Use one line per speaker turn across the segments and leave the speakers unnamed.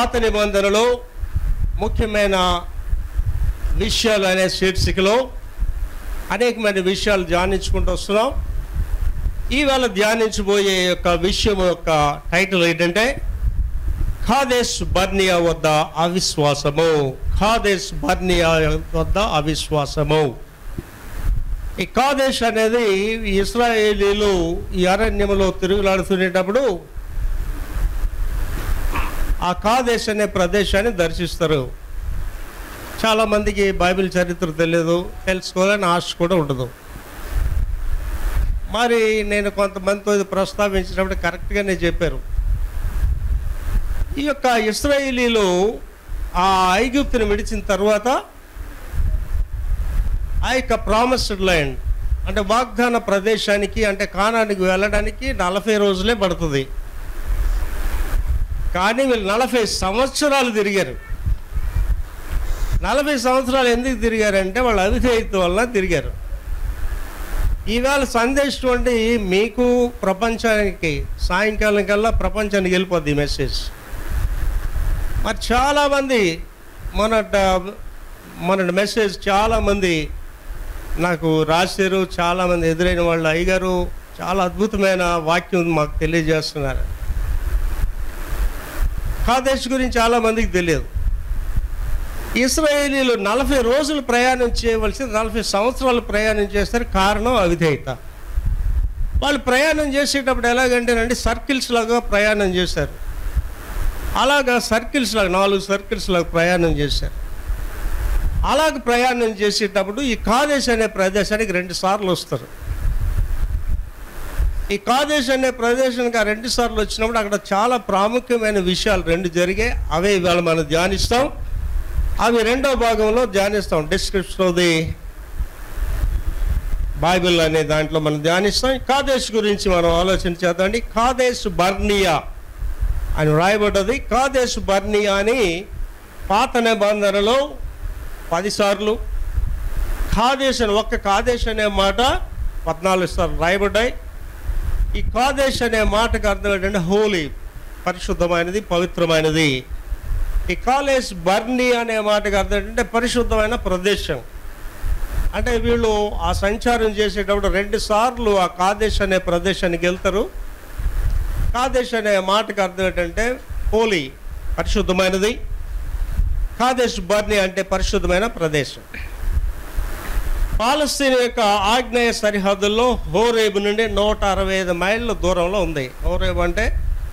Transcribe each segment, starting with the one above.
పాత నిబంధనలో ముఖ్యమైన విషయాలు అనే శీర్షికలో అనేకమైన విషయాలు ధ్యానించుకుంటూ వస్తున్నాం ఈవేళ ధ్యానించబోయే యొక్క విషయం యొక్క టైటిల్ ఏంటంటే ఖాదేశ్ బర్నియా వద్ద అవిశ్వాసము ఖాదేశ్ బర్నియా వద్ద అవిశ్వాసము ఈ కాదేశ్ అనేది ఈ ఇస్రాయేలీలు ఈ అరణ్యంలో తిరుగులాడుతునేటప్పుడు ఆ కాదేశ్ అనే ప్రదేశాన్ని దర్శిస్తారు చాలామందికి బైబిల్ చరిత్ర తెలియదు తెలుసుకోవాలని ఆశ కూడా ఉండదు మరి నేను కొంతమందితో ఇది ప్రస్తావించినప్పుడు కరెక్ట్గానే చెప్పారు ఈ యొక్క ఇస్రాయేలీలు ఆ ఐగుప్తుని విడిచిన తర్వాత ఆ యొక్క ప్రామిస్డ్ ల్యాండ్ అంటే వాగ్దాన ప్రదేశానికి అంటే కానానికి వెళ్ళడానికి నలభై రోజులే పడుతుంది కానీ వీళ్ళు నలభై సంవత్సరాలు తిరిగారు నలభై సంవత్సరాలు ఎందుకు తిరిగారంటే వాళ్ళ అవిధేయత వల్ల తిరిగారు ఈవేళ సందేశం అంటే మీకు ప్రపంచానికి సాయంకాలం కల్లా ప్రపంచానికి వెళ్ళిపోద్ది ఈ మెసేజ్ మరి చాలామంది మొన్నట మొన్నటి మెసేజ్ చాలామంది నాకు రాశారు చాలామంది ఎదురైన వాళ్ళు అయ్యగారు చాలా అద్భుతమైన వాక్యం మాకు తెలియజేస్తున్నారు కాదేశ్ గురించి చాలామందికి తెలియదు ఇస్రాయేలీలు నలభై రోజులు ప్రయాణం చేయవలసి నలభై సంవత్సరాలు ప్రయాణం చేస్తారు కారణం అవిధేయత వాళ్ళు ప్రయాణం చేసేటప్పుడు ఎలాగంటేనండి సర్కిల్స్ లాగా ప్రయాణం చేశారు అలాగా సర్కిల్స్ లాగా నాలుగు సర్కిల్స్ లాగా ప్రయాణం చేశారు అలాగ ప్రయాణం చేసేటప్పుడు ఈ కాదేశ్ అనే ప్రదేశానికి రెండు సార్లు వస్తారు ఈ కాదేశ్ అనే ప్రదేశానికి ఆ రెండు సార్లు వచ్చినప్పుడు అక్కడ చాలా ప్రాముఖ్యమైన విషయాలు రెండు జరిగాయి అవే ఇవాళ మనం ధ్యానిస్తాం అవి రెండో భాగంలో ధ్యానిస్తాం డిస్క్రిప్షన్ ఆఫ్ ది బైబిల్ అనే దాంట్లో మనం ధ్యానిస్తాం కాదేశ్ గురించి మనం ఆలోచన చేద్దామండి కాదేశ్ బర్నియా అని రాయబడ్డది కాదేశ్ బర్నియా అని పాత నిబంధనలో పదిసార్లు కాదేశ్ అని ఒక్క కాదేశ్ అనే మాట పద్నాలుగు సార్లు రాయబడ్డాయి ఈ కాదేశ్ అనే మాటకు అర్థం ఏంటంటే హోలీ పరిశుద్ధమైనది పవిత్రమైనది ఈ కాలేజ్ బర్నీ అనే మాటకు అర్థం ఏంటంటే పరిశుద్ధమైన ప్రదేశం అంటే వీళ్ళు ఆ సంచారం చేసేటప్పుడు రెండు సార్లు ఆ కాదేశ్ అనే ప్రదేశానికి వెళ్తారు కాదేశ్ అనే మాటకు అర్థం ఏంటంటే హోలీ పరిశుద్ధమైనది కాదేశ్ బర్ని అంటే పరిశుద్ధమైన ప్రదేశం పాలస్తీన్ యొక్క ఆగ్నేయ సరిహద్దుల్లో హోరేబు నుండి నూట అరవై ఐదు మైళ్ళ దూరంలో ఉంది హోరేబు అంటే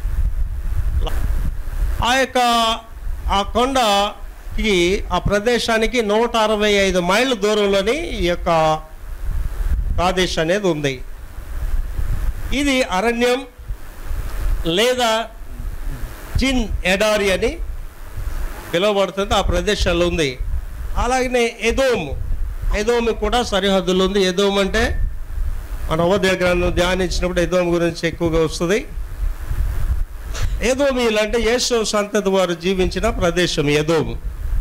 ఆ యొక్క ఆ కొండకి ఆ ప్రదేశానికి నూట అరవై ఐదు మైళ్ళ దూరంలోని ఈ యొక్క కాదేశ్ అనేది ఉంది ఇది అరణ్యం లేదా జిన్ ఎడారి అని పిలువబడుతుంది ఆ ప్రదేశాల్లో ఉంది అలాగనే ఎదోము ఎదోము కూడా సరిహద్దులు ఉంది ఎదోమ్ అంటే మన ఉదయ గ్రంథం ధ్యానించినప్పుడు ఎదోము గురించి ఎక్కువగా వస్తుంది ఎదోమీలు అంటే యేసు సంతతి వారు జీవించిన ప్రదేశం ఎదోము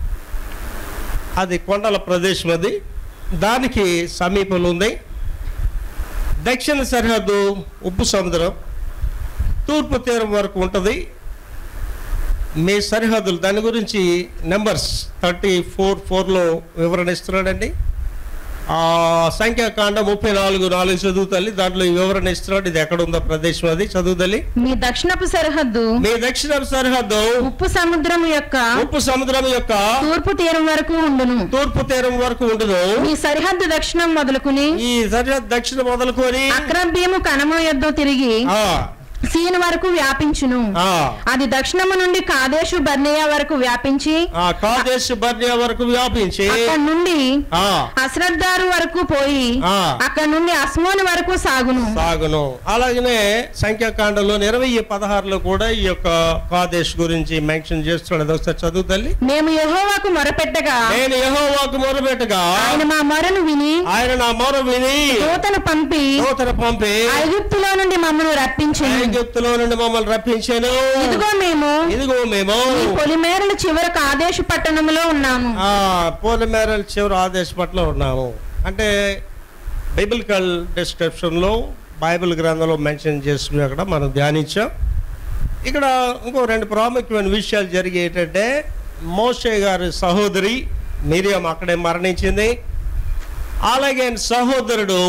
అది కొండల ప్రదేశం అది దానికి సమీపంలో ఉంది దక్షిణ సరిహద్దు ఉప్పు సముద్రం తూర్పు తీరం వరకు ఉంటుంది మీ సరిహద్దులు దాని గురించి నెంబర్స్ థర్టీ ఫోర్ ఫోర్లో వివరణ ఇస్తున్నాడండి ఆ సంఖ్యాకాండ ముప్పై నాలుగు నాలుగు చదువు తల్లి దాంట్లో ఈ వివరణ ఇస్తున్నాడు ఇది ఎక్కడ ఉందో ప్రదేశం అది చదువు తల్లి
మీ దక్షిణపు సరిహద్దు
మీ దక్షిణ సరిహద్దు
ఉప్పు సముద్రం యొక్క
ఉప్పు సముద్రం యొక్క
తూర్పు తీరం వరకు ఉండును
తూర్పు తీరం వరకు ఉండదు
మీ సరిహద్దు దక్షిణం మొదలుకుని
ఈ సరిహద్దు దక్షిణ మొదలుకొని
అక్రభ్యము కనమ యొద్ద తిరిగి
ఆ,
సీన్ వరకు వ్యాపించును
ఆ,
అది దక్షిణము నుండి కాదేశు బర్నియా వరకు వ్యాపించి
ఆ కాదేశ్ బర్నియా వరకు వ్యాపించి
అక్కడ నుండి
ఆ
అశ్రద్ధారు వరకు పోయి
ఆ.
అక్కడ నుండి అస్మోని వరకు సాగును
సాగును అలాగనే సంఖ్యాకాండంలో ఇరవై పదహారులో కూడా ఈ యొక్క కాదేశ్ గురించి మెన్షన్ చేస్తున్నాడు అది ఒకసారి చదువు తల్లి
మేము యెహోవాకు మొరపెట్టగా
నేను యెహోవాకు మొరపెట్టగా
ఆయన మా మొరను విని
ఆయన నా మొర విని
దూతను పంపి
నూతన పంపి
ఐగుప్తులో నుండి మమ్మల్ని రప్పించింది
ఐగుప్తులో నుండి మమ్మల్ని రప్పించాను
ఇదిగో మేము
ఇదిగో మేము
ఈ పొలిమేరల చివరకు ఆదేశ పట్టణంలో ఉన్నాము
ఆ పోలిమేరల్ చివరి ఆదేశ పట్ల ఉన్నాము అంటే బైబిలికల్ డిస్క్రిప్షన్లో బైబిల్ గ్రంథంలో మెన్షన్ చేసిన అక్కడ మనం ధ్యానించాం ఇక్కడ ఇంకో రెండు ప్రాముఖ్యమైన విషయాలు జరిగి ఏంటంటే మోషే గారి సహోదరి మిరియం అక్కడే మరణించింది అలాగే ఆయన సహోదరుడు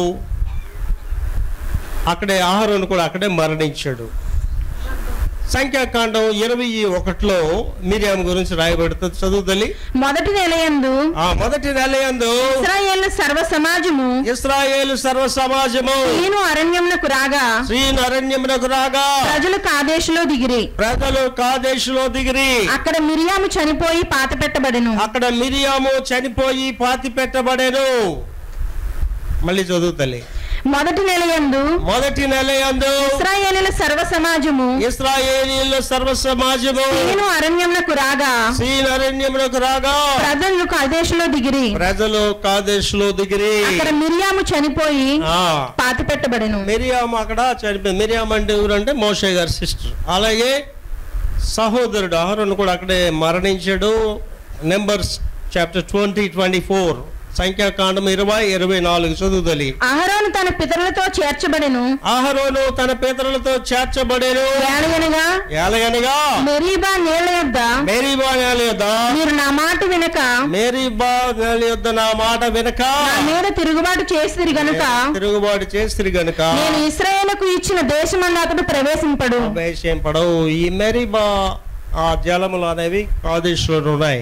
అక్కడే ఆహారం కూడా అక్కడే మరణించాడు సంఖ్యాకాండం ఇరవై ఒకటిలో మిరియాం గురించి రాయబడుతుంది చదువు తల్లి
మొదటి నెలయందు
ఆ మొదటి నెల యందు
ఇస్రాయేల్ సర్వ సమాజము
ఇస్రాయేలు సర్వ సమాజము
నేను అరణ్యమునకు రాగా
శ్రీన్ అరణ్యమునకు రాగా
ప్రజలు కాదేశులో దిగిరి
ప్రజలు కాదేశులో దిగిరి
అక్కడ మిరియాము చనిపోయి పాత పెట్టబడెను
అక్కడ మిరియాము చనిపోయి పాతి పెట్టబడేను మళ్ళీ చదువు తల్లి
మొదటి నెలయందు
మొదటి నెల యందు
ఇస్రాయేలీల సర్వ సమాజము
ఇస్రాయేలీల సర్వ సమాజము
నేను అరణ్యమునకు రాగా
శ్రీన్ అరణ్యమునకు రాగా
ప్రజలు కాదేశులో దిగిరి
ప్రజలు కాదేశులో దిగిరి
అక్కడ మిరియాము చనిపోయి
ఆ
పాతి పెట్టబడెను
మిరియాం అక్కడ చనిపోయింది మిరియాం అంటే ఎవరంటే మోషే గారి సిస్టర్ అలాగే సహోదరుడు అహరోన్ కూడా అక్కడే మరణించాడు Numbers chapter twenty twenty four సంఖ్యాకాండం ఇరవై ఇరవై నాలుగు చదువుతలి
అహరోను తన పితరులతో చేర్చబడెను
అహరోను తన పితరులతో చేర్చబడేను
ఏలయనగా
ఎలగనగా
మెరీబా నీళ్ల యొద్ద
మేరీబా నేల యొద్ద
మీరు నా మాట వినక
మేరీబా నేల యొద్ద నా మాట వినక
నా మీద తిరుగుబాటు చేసిరి గనుక
తిరుగుబాటు చేసిరి గనుక
నేను ఇస్రాయేలుకు ఇచ్చిన దేశమన్న అతడు ప్రవేశింపడు
అభ్యాసం పడవు ఈ మెరీబా ఆ జలములు అనేవి కాదేశ్వరు ఉన్నాయి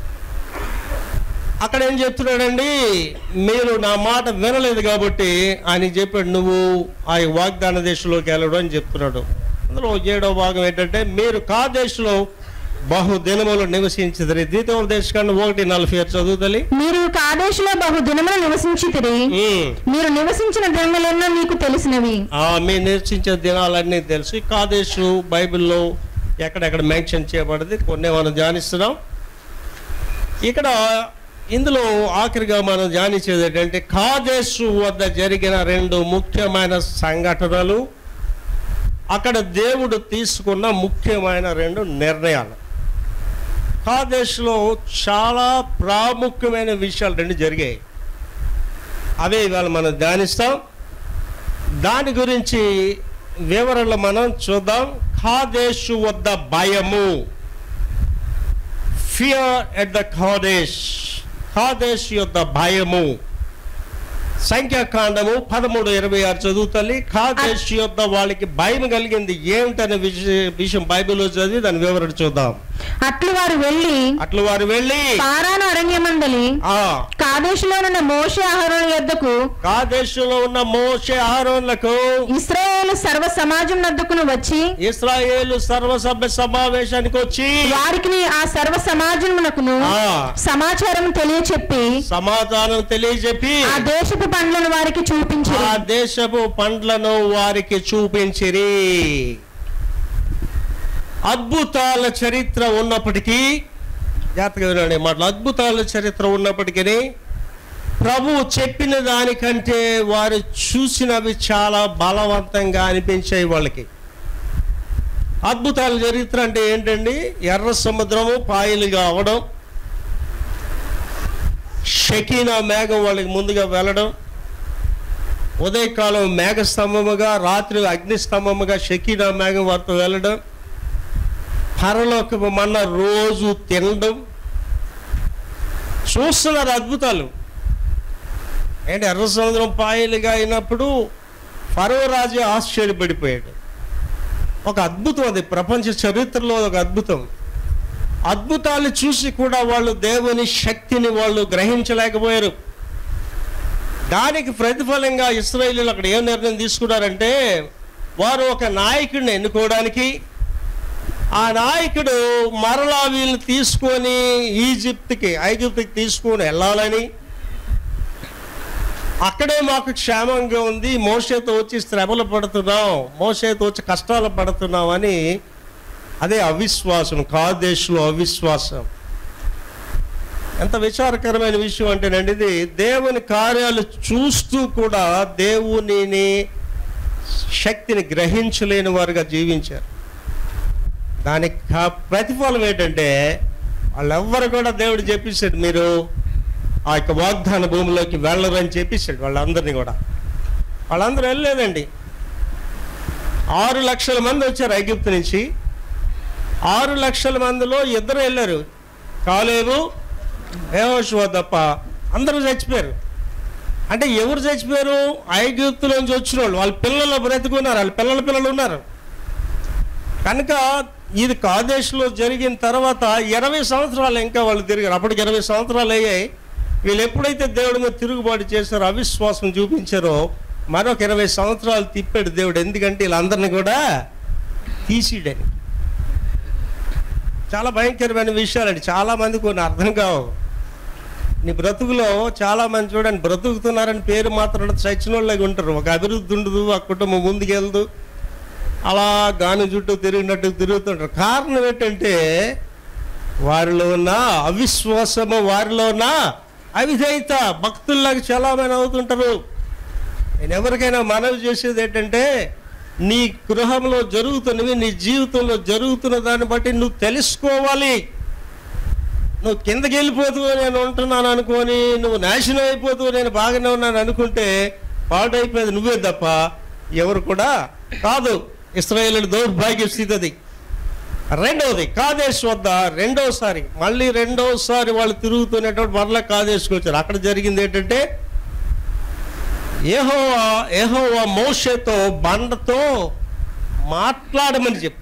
అక్కడ ఏం చెప్తున్నాడండి మీరు నా మాట వినలేదు కాబట్టి ఆయన చెప్పాడు నువ్వు ఆ వాగ్దాన దేశంలోకి వెళ్ళడు అని చెప్తున్నాడు అందులో ఏడో భాగం ఏంటంటే మీరు కాదేశంలో బహు దినములు నివసించదు ద్వితీయ దేశకాండం ఒకటి నలభై ఆరు చదువుతలి
మీరు కాదేశులో బహు దినములు నివసించితిరి మీరు నివసించిన దినములెన్నో మీకు తెలిసినవి
ఆ మీ నివసించే దినాలన్నీ తెలుసు ఈ కాదేశు బైబిల్లో ఎక్కడెక్కడ మెన్షన్ చేయబడింది కొన్ని మనం ధ్యానిస్తున్నాం ఇక్కడ ఇందులో ఆఖరిగా మనం ధ్యానించేది ఏంటంటే కాదేశు వద్ద జరిగిన రెండు ముఖ్యమైన సంఘటనలు అక్కడ దేవుడు తీసుకున్న ముఖ్యమైన రెండు నిర్ణయాలు కాదేశ్లో చాలా ప్రాముఖ్యమైన విషయాలు రెండు జరిగాయి అవే ఇవాళ మనం ధ్యానిస్తాం దాని గురించి వివరణలు మనం చూద్దాం ఖాదేశు వద్ద భయము fear at the Kadesh Kadesh యొద్ద భయము సంఖ్యాకాండము పదమూడు ఇరవై ఆరు చదువుతల్లి ఖాదేశ్ యొద్ద వాళ్ళకి భయం కలిగింది ఏమిటనే విషయం విషయం బైబిల్లో చదివి దాని వివరణ చూద్దాం
అట్లు వారు వెళ్ళి
అట్లు వారు వెళ్ళి
పారాను అరణ్యమందలి
ఆ
కాదేశులో ఉన్న మోషే అహరోను యొద్దకు
కాదేశంలో ఉన్న మోషే ఆరోన్లకు
ఇస్రాయేలు సర్వ సమాజం నద్దుకును వచ్చి
ఇస్రాయేలు సర్వసభ్య సమావేశానికి వచ్చి
వారికి ఆ సర్వ సమాజమునకును
ఆ
సమాచారం తెలియచెప్పి
సమాధానం తెలియజెప్పి
ఆ దేశపు పండ్లను వారికి చూపించి
ఆ దేశపు పండ్లను వారికి చూపించిరి అద్భుతాల చరిత్ర ఉన్నప్పటికీ జాతక వినండి మాటలు అద్భుతాల చరిత్ర ఉన్నప్పటికీ ప్రభు చెప్పిన దానికంటే వారు చూసినవి చాలా బలవంతంగా అనిపించాయి వాళ్ళకి అద్భుతాల చరిత్ర అంటే ఏంటండి ఎర్ర సముద్రము పాయలుగా అవడం షకీనా మేఘం వాళ్ళకి ముందుగా వెళ్ళడం ఉదయకాలం మేఘస్తంభముగా రాత్రి అగ్నిస్తంభముగా షకీనా మేఘం వారితో వెళ్ళడం పరలోకపు మన్న రోజు తినడం చూస్తున్నారు అద్భుతాలు ఏంటి ఎర్ర సముద్రం పాయలుగా అయినప్పుడు ఫరో రాజు ఆశ్చర్యపడిపోయాడు ఒక అద్భుతం అది ప్రపంచ చరిత్రలో ఒక అద్భుతం అద్భుతాలు చూసి కూడా వాళ్ళు దేవుని శక్తిని వాళ్ళు గ్రహించలేకపోయారు దానికి ప్రతిఫలంగా ఇస్రాయేలీలు అక్కడ ఏం నిర్ణయం తీసుకున్నారంటే వారు ఒక నాయకుడిని ఎన్నుకోవడానికి ఆ నాయకుడు మరలా వీళ్ళని తీసుకొని ఈజిప్ట్కి ఐజిప్ట్కి తీసుకొని వెళ్ళాలని అక్కడే మాకు క్షేమంగా ఉంది మోసేతో వచ్చి శ్రమలు పడుతున్నాం మోసేతో వచ్చి కష్టాలు పడుతున్నాం అని అదే అవిశ్వాసం కాదేశ్లో అవిశ్వాసం ఎంత విచారకరమైన విషయం అంటేనండి ఇది దేవుని కార్యాలు చూస్తూ కూడా దేవునిని శక్తిని గ్రహించలేని వారుగా జీవించారు దానికి కా- ప్రతిఫలం ఏంటంటే వాళ్ళెవ్వరు కూడా దేవుడు చెప్పేశాడు మీరు ఆ యొక్క వాగ్దాన భూమిలోకి వెళ్ళరని చెప్పేశాడు వాళ్ళందరినీ కూడా వాళ్ళందరూ వెళ్ళలేదండి ఆరు లక్షల మంది వచ్చారు ఐగిప్తు నుంచి ఆరు లక్షల మందిలో ఇద్దరు వెళ్ళారు కాలేవు యెహోషువ తప్ప అందరూ చచ్చిపోయారు అంటే ఎవరు చచ్చిపోయారు ఐగుప్తులోంచి వచ్చిన వాళ్ళు వాళ్ళ పిల్లలు బ్రతుకున్నారు వాళ్ళ పిల్లల పిల్లలు ఉన్నారు కనుక ఇది కాదేశ్లో జరిగిన తర్వాత ఇరవై సంవత్సరాలు ఇంకా వాళ్ళు తిరిగారు అప్పటికి ఇరవై సంవత్సరాలు అయ్యాయి వీళ్ళు ఎప్పుడైతే దేవుడి మీద తిరుగుబాటు చేశారో అవిశ్వాసం చూపించారో మరొక ఇరవై సంవత్సరాలు తిప్పాడు దేవుడు ఎందుకంటే వీళ్ళందరినీ కూడా తీసిడని చాలా భయంకరమైన విషయాలండి చాలా మంది కొన్ని అర్థం కావు నీ బ్రతుకులో చాలా మంది చూడండి బ్రతుకుతున్నారని పేరు మాత్రం చచ్చిన వాళ్ళగా ఉంటారు ఒక అభివృద్ధి ఉండదు ఆ కుటుంబం ముందుకెళ్దు అలా గాని చుట్టూ తిరిగినట్టు తిరుగుతుంటారు కారణం ఏంటంటే వారిలో ఉన్న అవిశ్వాసము వారిలో ఉన్న అవిధేయత భక్తుల్లాగా చలామణి అవుతుంటారు నేను ఎవరికైనా మనవి చేసేది ఏంటంటే నీ గృహంలో జరుగుతున్నవి నీ జీవితంలో జరుగుతున్న దాన్ని బట్టి నువ్వు తెలుసుకోవాలి నువ్వు కిందకి వెళ్ళిపోతూ నేను ఉంటున్నాను అనుకొని నువ్వు నాశనం అయిపోతూ నేను బాగానే ఉన్నాను అనుకుంటే పాడైపోయేది నువ్వే తప్ప ఎవరు కూడా కాదు ఇస్రాయేల్ దౌర్భాగ్య స్థితి అది రెండవది కాదేశ్ వద్ద రెండోసారి మళ్ళీ రెండోసారి వాళ్ళు తిరుగుతున్నటువంటి మరలా కాదేశ్కి వచ్చారు అక్కడ జరిగింది ఏంటంటే ఏహోవా ఏహోవా మోషేతో బండతో మాట్లాడమని చెప్పాడు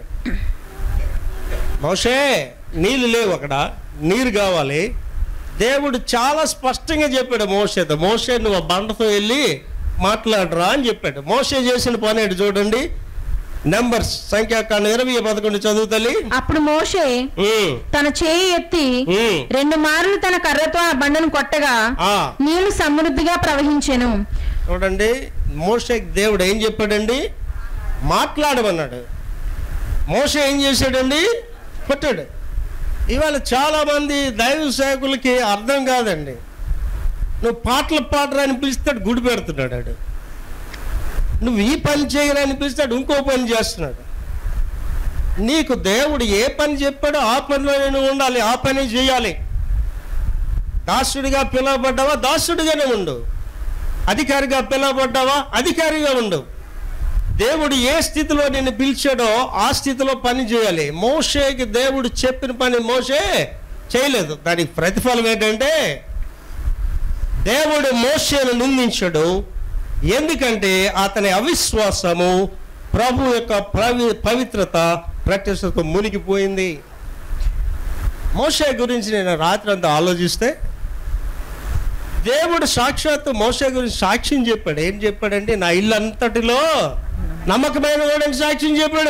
మోషే నీళ్ళు లేవు అక్కడ నీరు కావాలి దేవుడు చాలా స్పష్టంగా చెప్పాడు మోషేతో మోషే నువ్వు ఆ బండతో వెళ్ళి మాట్లాడరా అని చెప్పాడు మోషే చేసిన పని ఏంటి చూడండి నెంబర్స్ సంఖ్యాకాండం ఇరవై పదకొండు చదువుతలి
అప్పుడు మోషే తన చేయి ఎత్తి రెండు మార్లు తన కర్రతో ఆ బండను కొట్టగా నీళ్లు సమృద్ధిగా ప్రవహించెను
చూడండి మోషేకి దేవుడు ఏం చెప్పాడండి మాట్లాడమన్నాడు మోషే ఏం చేశాడండి కొట్టాడు ఇవాళ చాలామంది దైవ సేవకులకి అర్థం కాదండి నువ్వు పాటలు పాడరా అని పిలుస్తాడు గుడి పెడుతున్నాడు వాడు నువ్వు ఈ పని చేయరా అని పిలుస్తాడు ఇంకో పని చేస్తున్నాడు నీకు దేవుడు ఏ పని చెప్పాడో ఆ పనిలో నువ్వు ఉండాలి ఆ పని చేయాలి దాసుడిగా పిలువబడ్డావా దాసుడిగానే ఉండు అధికారిగా పిలువబడ్డావా అధికారిగా ఉండు దేవుడు ఏ స్థితిలో నిన్ను పిలిచాడో ఆ స్థితిలో పని చేయాలి మోషేకి దేవుడు చెప్పిన పని మోషే చేయలేదు దానికి ప్రతిఫలం ఏంటంటే దేవుడు మోషేను నిందించాడు ఎందుకంటే అతని అవిశ్వాసము ప్రభు యొక్క ప్రవి పవిత్రత ప్రత్యక్షత మునిగిపోయింది మోషే గురించి నేను రాత్రి అంతా ఆలోచిస్తే దేవుడు సాక్షాత్తు మోసే గురించి సాక్ష్యం చెప్పాడు ఏం చెప్పాడంటే నా ఇల్లు అంతటిలో నమ్మకమైన వాడని సాక్ష్యం చెప్పాడు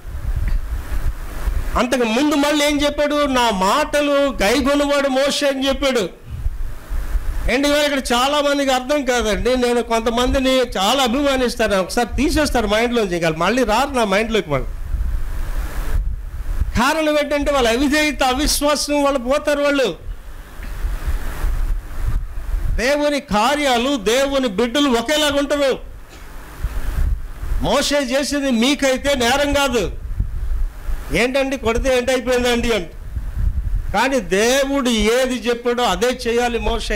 అంతకు ముందు మళ్ళీ ఏం చెప్పాడు నా మాటలు గైగొనవాడు మోసే అని చెప్పాడు ఏంటి ఇవాళ ఇక్కడ చాలా మందికి అర్థం కాదండి నేను కొంతమందిని చాలా అభిమానిస్తాను ఒకసారి తీసేస్తారు మైండ్లోంచి ఇంకా మళ్ళీ రారు నా మైండ్లోకి వాళ్ళు కారణం ఏంటంటే వాళ్ళ అవిధేయత అవిశ్వాసం వాళ్ళు పోతారు వాళ్ళు దేవుని కార్యాలు దేవుని బిడ్డలు ఒకేలాగా ఉంటారు మోసే చేసేది మీకైతే నేరం కాదు ఏంటండి కొడితే ఏంటైపోయిందండి అంట కానీ దేవుడు ఏది చెప్పాడో అదే చేయాలి మోసే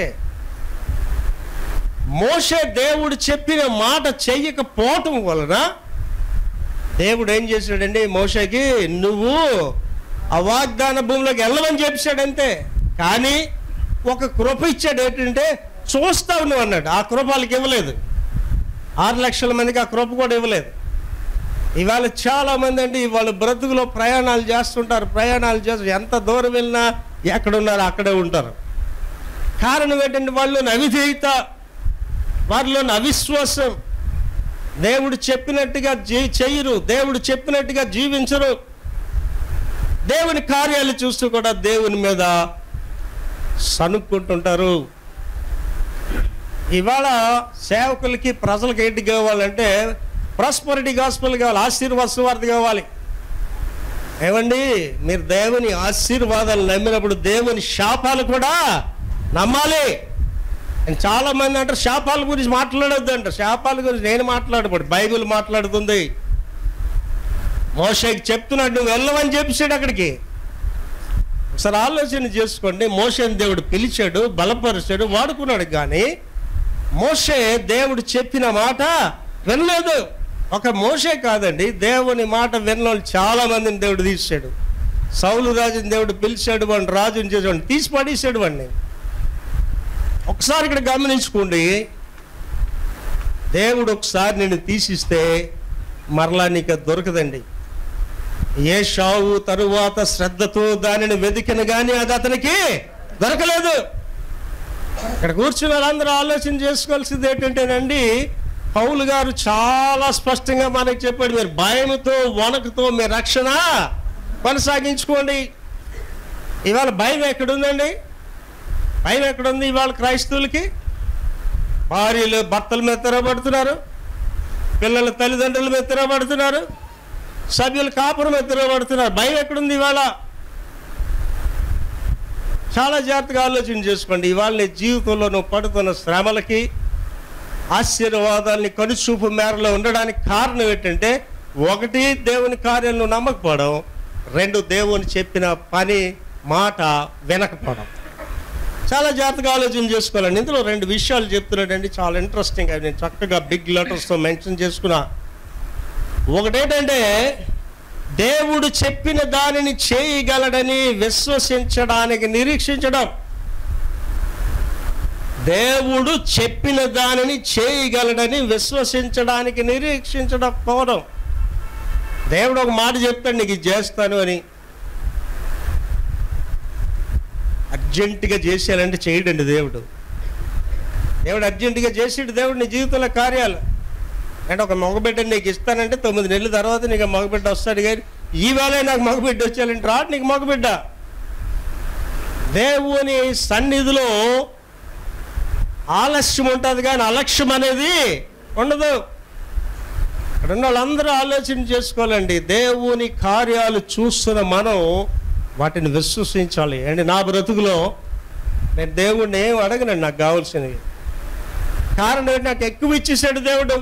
మోసే దేవుడు చెప్పిన మాట చెయ్యకపోవటం వలన దేవుడు ఏం చేశాడండి మోషకి నువ్వు ఆ వాగ్దాన భూమిలోకి వెళ్ళమని చెప్పాడంతే కానీ ఒక కృప ఇచ్చాడు ఏంటంటే చూస్తావు నువ్వు అన్నాడు ఆ కృప వాళ్ళకి ఇవ్వలేదు ఆరు లక్షల మందికి ఆ కృప కూడా ఇవ్వలేదు ఇవాళ చాలా మంది అండి వాళ్ళ బ్రతుకులో ప్రయాణాలు చేస్తుంటారు ప్రయాణాలు చేస్తారు ఎంత దూరం వెళ్ళినా ఎక్కడున్నారో అక్కడే ఉంటారు కారణం ఏంటంటే వాళ్ళు అవిధేయత వారిలో అవిశ్వాసం దేవుడు చెప్పినట్టుగా జీ చెయ్యరు దేవుడు చెప్పినట్టుగా జీవించరు దేవుని కార్యాలు చూస్తూ కూడా దేవుని మీద సనుక్కుంటుంటారు ఇవాళ సేవకులకి ప్రజలకు ఏంటి కావాలంటే ప్రాస్పరిటీ గాస్పల్ కావాలి ఆశీర్వాద సువార్త కావాలి ఏమండి మీరు దేవుని ఆశీర్వాదాలు నమ్మినప్పుడు దేవుని శాపాలు కూడా నమ్మాలి and చాలా మంది అంటారు శాపాల గురించి మాట్లాడొద్దు అంటారు శాపాల గురించి నేను మాట్లాడబడు బైబిల్ మాట్లాడుతుంది మోషకి చెప్తున్నాడు నువ్వు వెళ్ళవని చెప్పాడు అక్కడికి ఒకసారి ఆలోచన చేసుకోండి మోషని దేవుడు పిలిచాడు బలపరిచాడు వాడుకున్నాడు కానీ మోషే దేవుడు చెప్పిన మాట వినలేదు ఒక మోషే కాదండి దేవుని మాట విన్నోళ్ళు చాలా మందిని దేవుడు తీసాడు సౌలు రాజుని దేవుడు పిలిచాడు వాడిని రాజుని చేసాడు తీసి పడేసాడు వాడిని ఒకసారి ఇక్కడ గమనించుకోండి దేవుడు ఒకసారి నిన్ను తీసిస్తే మరలా నీకు అది దొరకదండి ఏ షావు తరువాత శ్రద్ధతో దానిని వెతికిన కానీ అది అతనికి దొరకలేదు ఇక్కడ కూర్చున్న వాళ్ళందరూ ఆలోచన చేసుకోవాల్సింది ఏంటంటేనండి పౌలు గారు చాలా స్పష్టంగా మనకి చెప్పాడు మీరు భయముతో వణకుతో మీ రక్షణ కొనసాగించుకోండి ఇవాళ భయం ఎక్కడుందండి భయం ఎక్కడుంది ఇవాళ క్రైస్తవులకి భార్యలు భర్తల మీద తిరగబడుతున్నారు పిల్లల తల్లిదండ్రుల మీద తిరగబడుతున్నారు సభ్యులు కాపురం మీద తిరగబడుతున్నారు భయం ఎక్కడుంది ఇవాళ చాలా జాగ్రత్తగా ఆలోచన చేసుకోండి ఇవాళ నీ జీవితంలో నువ్వు పడుతున్న శ్రమలకి ఆశీర్వాదాల్ని కనుచూపు మేరలో ఉండడానికి కారణం ఏంటంటే ఒకటి దేవుని కార్యం నువ్వు నమ్మకపోవడం రెండు దేవుని చెప్పిన పని మాట వినకపోవడం చాలా జాగ్రత్తగా ఆలోచన చేసుకోవాలండి ఇందులో రెండు విషయాలు చెప్తున్నాడండి చాలా ఇంట్రెస్టింగ్ అవి నేను చక్కగా బిగ్ లెటర్స్తో మెన్షన్ చేసుకున్నా ఒకటేంటంటే దేవుడు చెప్పిన దానిని చేయగలడని విశ్వసించడానికి నిరీక్షించడం దేవుడు చెప్పిన దానిని చేయగలడని విశ్వసించడానికి నిరీక్షించడం పోవడం దేవుడు ఒక మాట చెప్తాడు నీకు ఇది చేస్తాను అని అర్జెంటుగా చేసేయాలంటే చేయడండి దేవుడు దేవుడు అర్జెంటుగా చేసేడు దేవుడు నీ జీవితంలో కార్యాలు అంటే ఒక మగబిడ్డని నీకు ఇస్తానంటే తొమ్మిది నెలల తర్వాత నీకు ఆ మగబిడ్డ వస్తాడు కానీ ఈవేళ నాకు మగబిడ్డ వచ్చేయాలంటే రాడు నీకు మగబిడ్డ దేవుని సన్నిధిలో ఆలస్యం ఉంటుంది కానీ అలక్ష్యం అనేది ఉండదు ఇక్కడ ఉన్న వాళ్ళందరూ ఆలోచన చేసుకోవాలండి దేవుని కార్యాలు చూస్తున్న మనం వాటిని విశ్వసించాలి అండి నా బ్రతుకులో నేను దేవుడిని ఏం అడగనండి నాకు కావాల్సినవి కారణం ఏంటి నాకు ఎక్కువ ఇచ్చేసాడు దేవుడు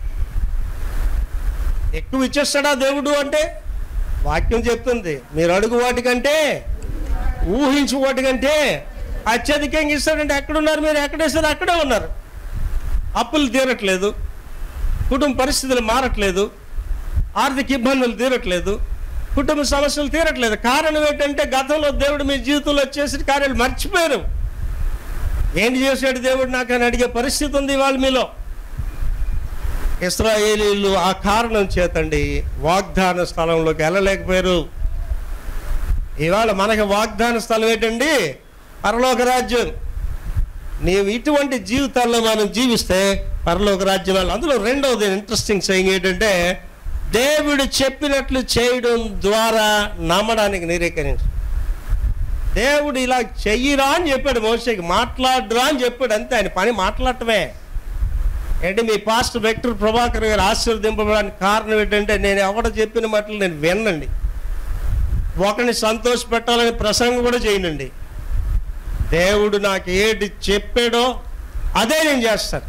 ఎక్కువ ఇచ్చేస్తాడా దేవుడు అంటే వాక్యం చెప్తుంది మీరు అడుగు వాటికంటే ఊహించు వాటికంటే అత్యధికంగా ఇస్తాడంటే ఎక్కడున్నారు మీరు ఎక్కడేస్తారు అక్కడే ఉన్నారు అప్పులు తీరట్లేదు కుటుంబ పరిస్థితులు మారట్లేదు ఆర్థిక ఇబ్బందులు తీరట్లేదు కుటుంబ సమస్యలు తీరట్లేదు కారణం ఏంటంటే గతంలో దేవుడు మీ జీవితంలో చేసిన కార్యాలు మర్చిపోయారు ఏంటి చేశాడు దేవుడు నాకు అని అడిగే పరిస్థితి ఉంది ఇవాళ మీలో ఇస్రాయేలీలు ఆ కారణం చేతండి వాగ్దాన స్థలంలోకి వెళ్ళలేకపోయారు ఇవాళ మనకి వాగ్దాన స్థలం ఏంటండి పరలోక రాజ్యం నీవు ఇటువంటి జీవితాల్లో మనం జీవిస్తే పరలోక రాజ్యం వెళ్ళాలి అందులో రెండవది ఇంట్రెస్టింగ్ సెయింగ్ ఏంటంటే దేవుడు చెప్పినట్లు చేయడం ద్వారా నమ్మడానికి నిరీకరించు దేవుడు ఇలా చెయ్యిరా అని చెప్పాడు మోసకి మాట్లాడురా అని చెప్పాడు అంతే ఆయన పని మాట్లాడటమే ఏంటి మీ పాస్ట్ వెక్టర్ ప్రభాకర్ గారు ఆశీర్వదింపడానికి కారణం ఏంటంటే నేను ఎవడ చెప్పిన మాటలు నేను వినండి ఒకరిని సంతోష పెట్టాలని ప్రసంగం కూడా చేయనండి దేవుడు నాకు ఏది చెప్పాడో అదే నేను చేస్తాను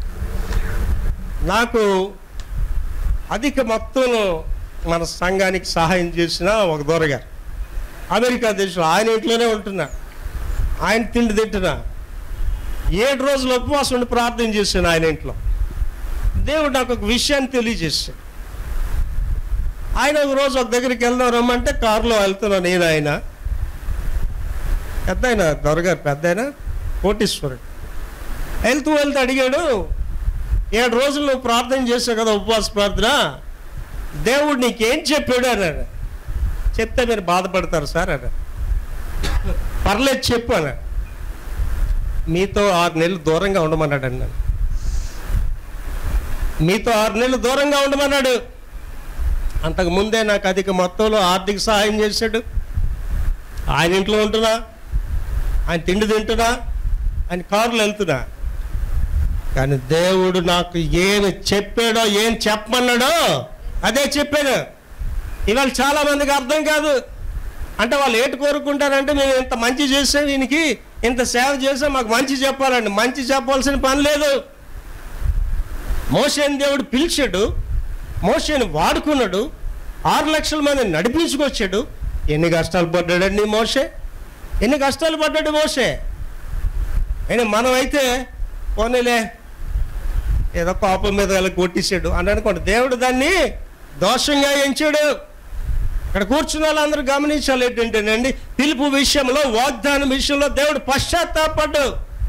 నాకు అధిక మొత్తంలో మన సంఘానికి సహాయం చేసిన ఒక దొరగారు అమెరికా దేశంలో ఆయన ఇంట్లోనే ఉంటున్నా ఆయన తిండి తింటున్నా ఏడు రోజులు ఉపవాసం ఉండి ప్రార్థన చేశాను ఆయన ఇంట్లో దేవుడు నాకు ఒక విషయాన్ని తెలియజేశాడు ఆయన ఒక రోజు ఒక దగ్గరికి వెళ్దాం రమ్మంటే కారులో వెళ్తున్నాను నేను ఆయన పెద్ద ఆయన దొరగారు పెద్ద ఆయన కోటీశ్వరుడు వెళ్తూ వెళ్తూ అడిగాడు ఏడు రోజులు నువ్వు ప్రార్థన చేసావు కదా ఉపవాస ప్రార్థన దేవుడు నీకేం చెప్పాడు అన్నాడు చెప్తే మీరు బాధపడతారు సార్ అన్నాడు పర్లేదు చెప్పు అన్నాడు మీతో ఆరు నెలలు దూరంగా ఉండమన్నాడు అండి నన్ను మీతో ఆరు నెలలు దూరంగా ఉండమన్నాడు అంతకు ముందే నాకు అధిక మొత్తంలో ఆర్థిక సహాయం చేశాడు ఆయన ఇంట్లో ఉంటున్నా ఆయన తిండి తింటున్నా ఆయన కారులో వెళ్తున్నా కానీ దేవుడు నాకు ఏమి చెప్పాడో ఏం చెప్పమన్నాడో అదే చెప్పాను ఇవాళ చాలా మందికి అర్థం కాదు అంటే వాళ్ళు ఏటి కోరుకుంటారంటే మేము ఇంత మంచి చేసాం వీనికి ఇంత సేవ చేసాం మాకు మంచి చెప్పాలండి మంచి చెప్పాల్సిన పని లేదు మోసేని దేవుడు పిలిచాడు మోసేని వాడుకున్నాడు ఆరు లక్షల మందిని నడిపించుకొచ్చాడు ఎన్ని కష్టాలు పడ్డాడండి మోసే ఎన్ని కష్టాలు పడ్డాడు మోసే అయినా మనం అయితే పోనీలే ఏదో పాపం మీద వాళ్ళకి కొట్టేశాడు అని అనుకోండి దేవుడు దాన్ని దోషంగా ఎంచాడు ఇక్కడ కూర్చున్న వాళ్ళందరూ గమనించాలి ఏంటంటేనండి పిలుపు విషయంలో వాగ్దానం విషయంలో దేవుడు పశ్చాత్తాపడ్డు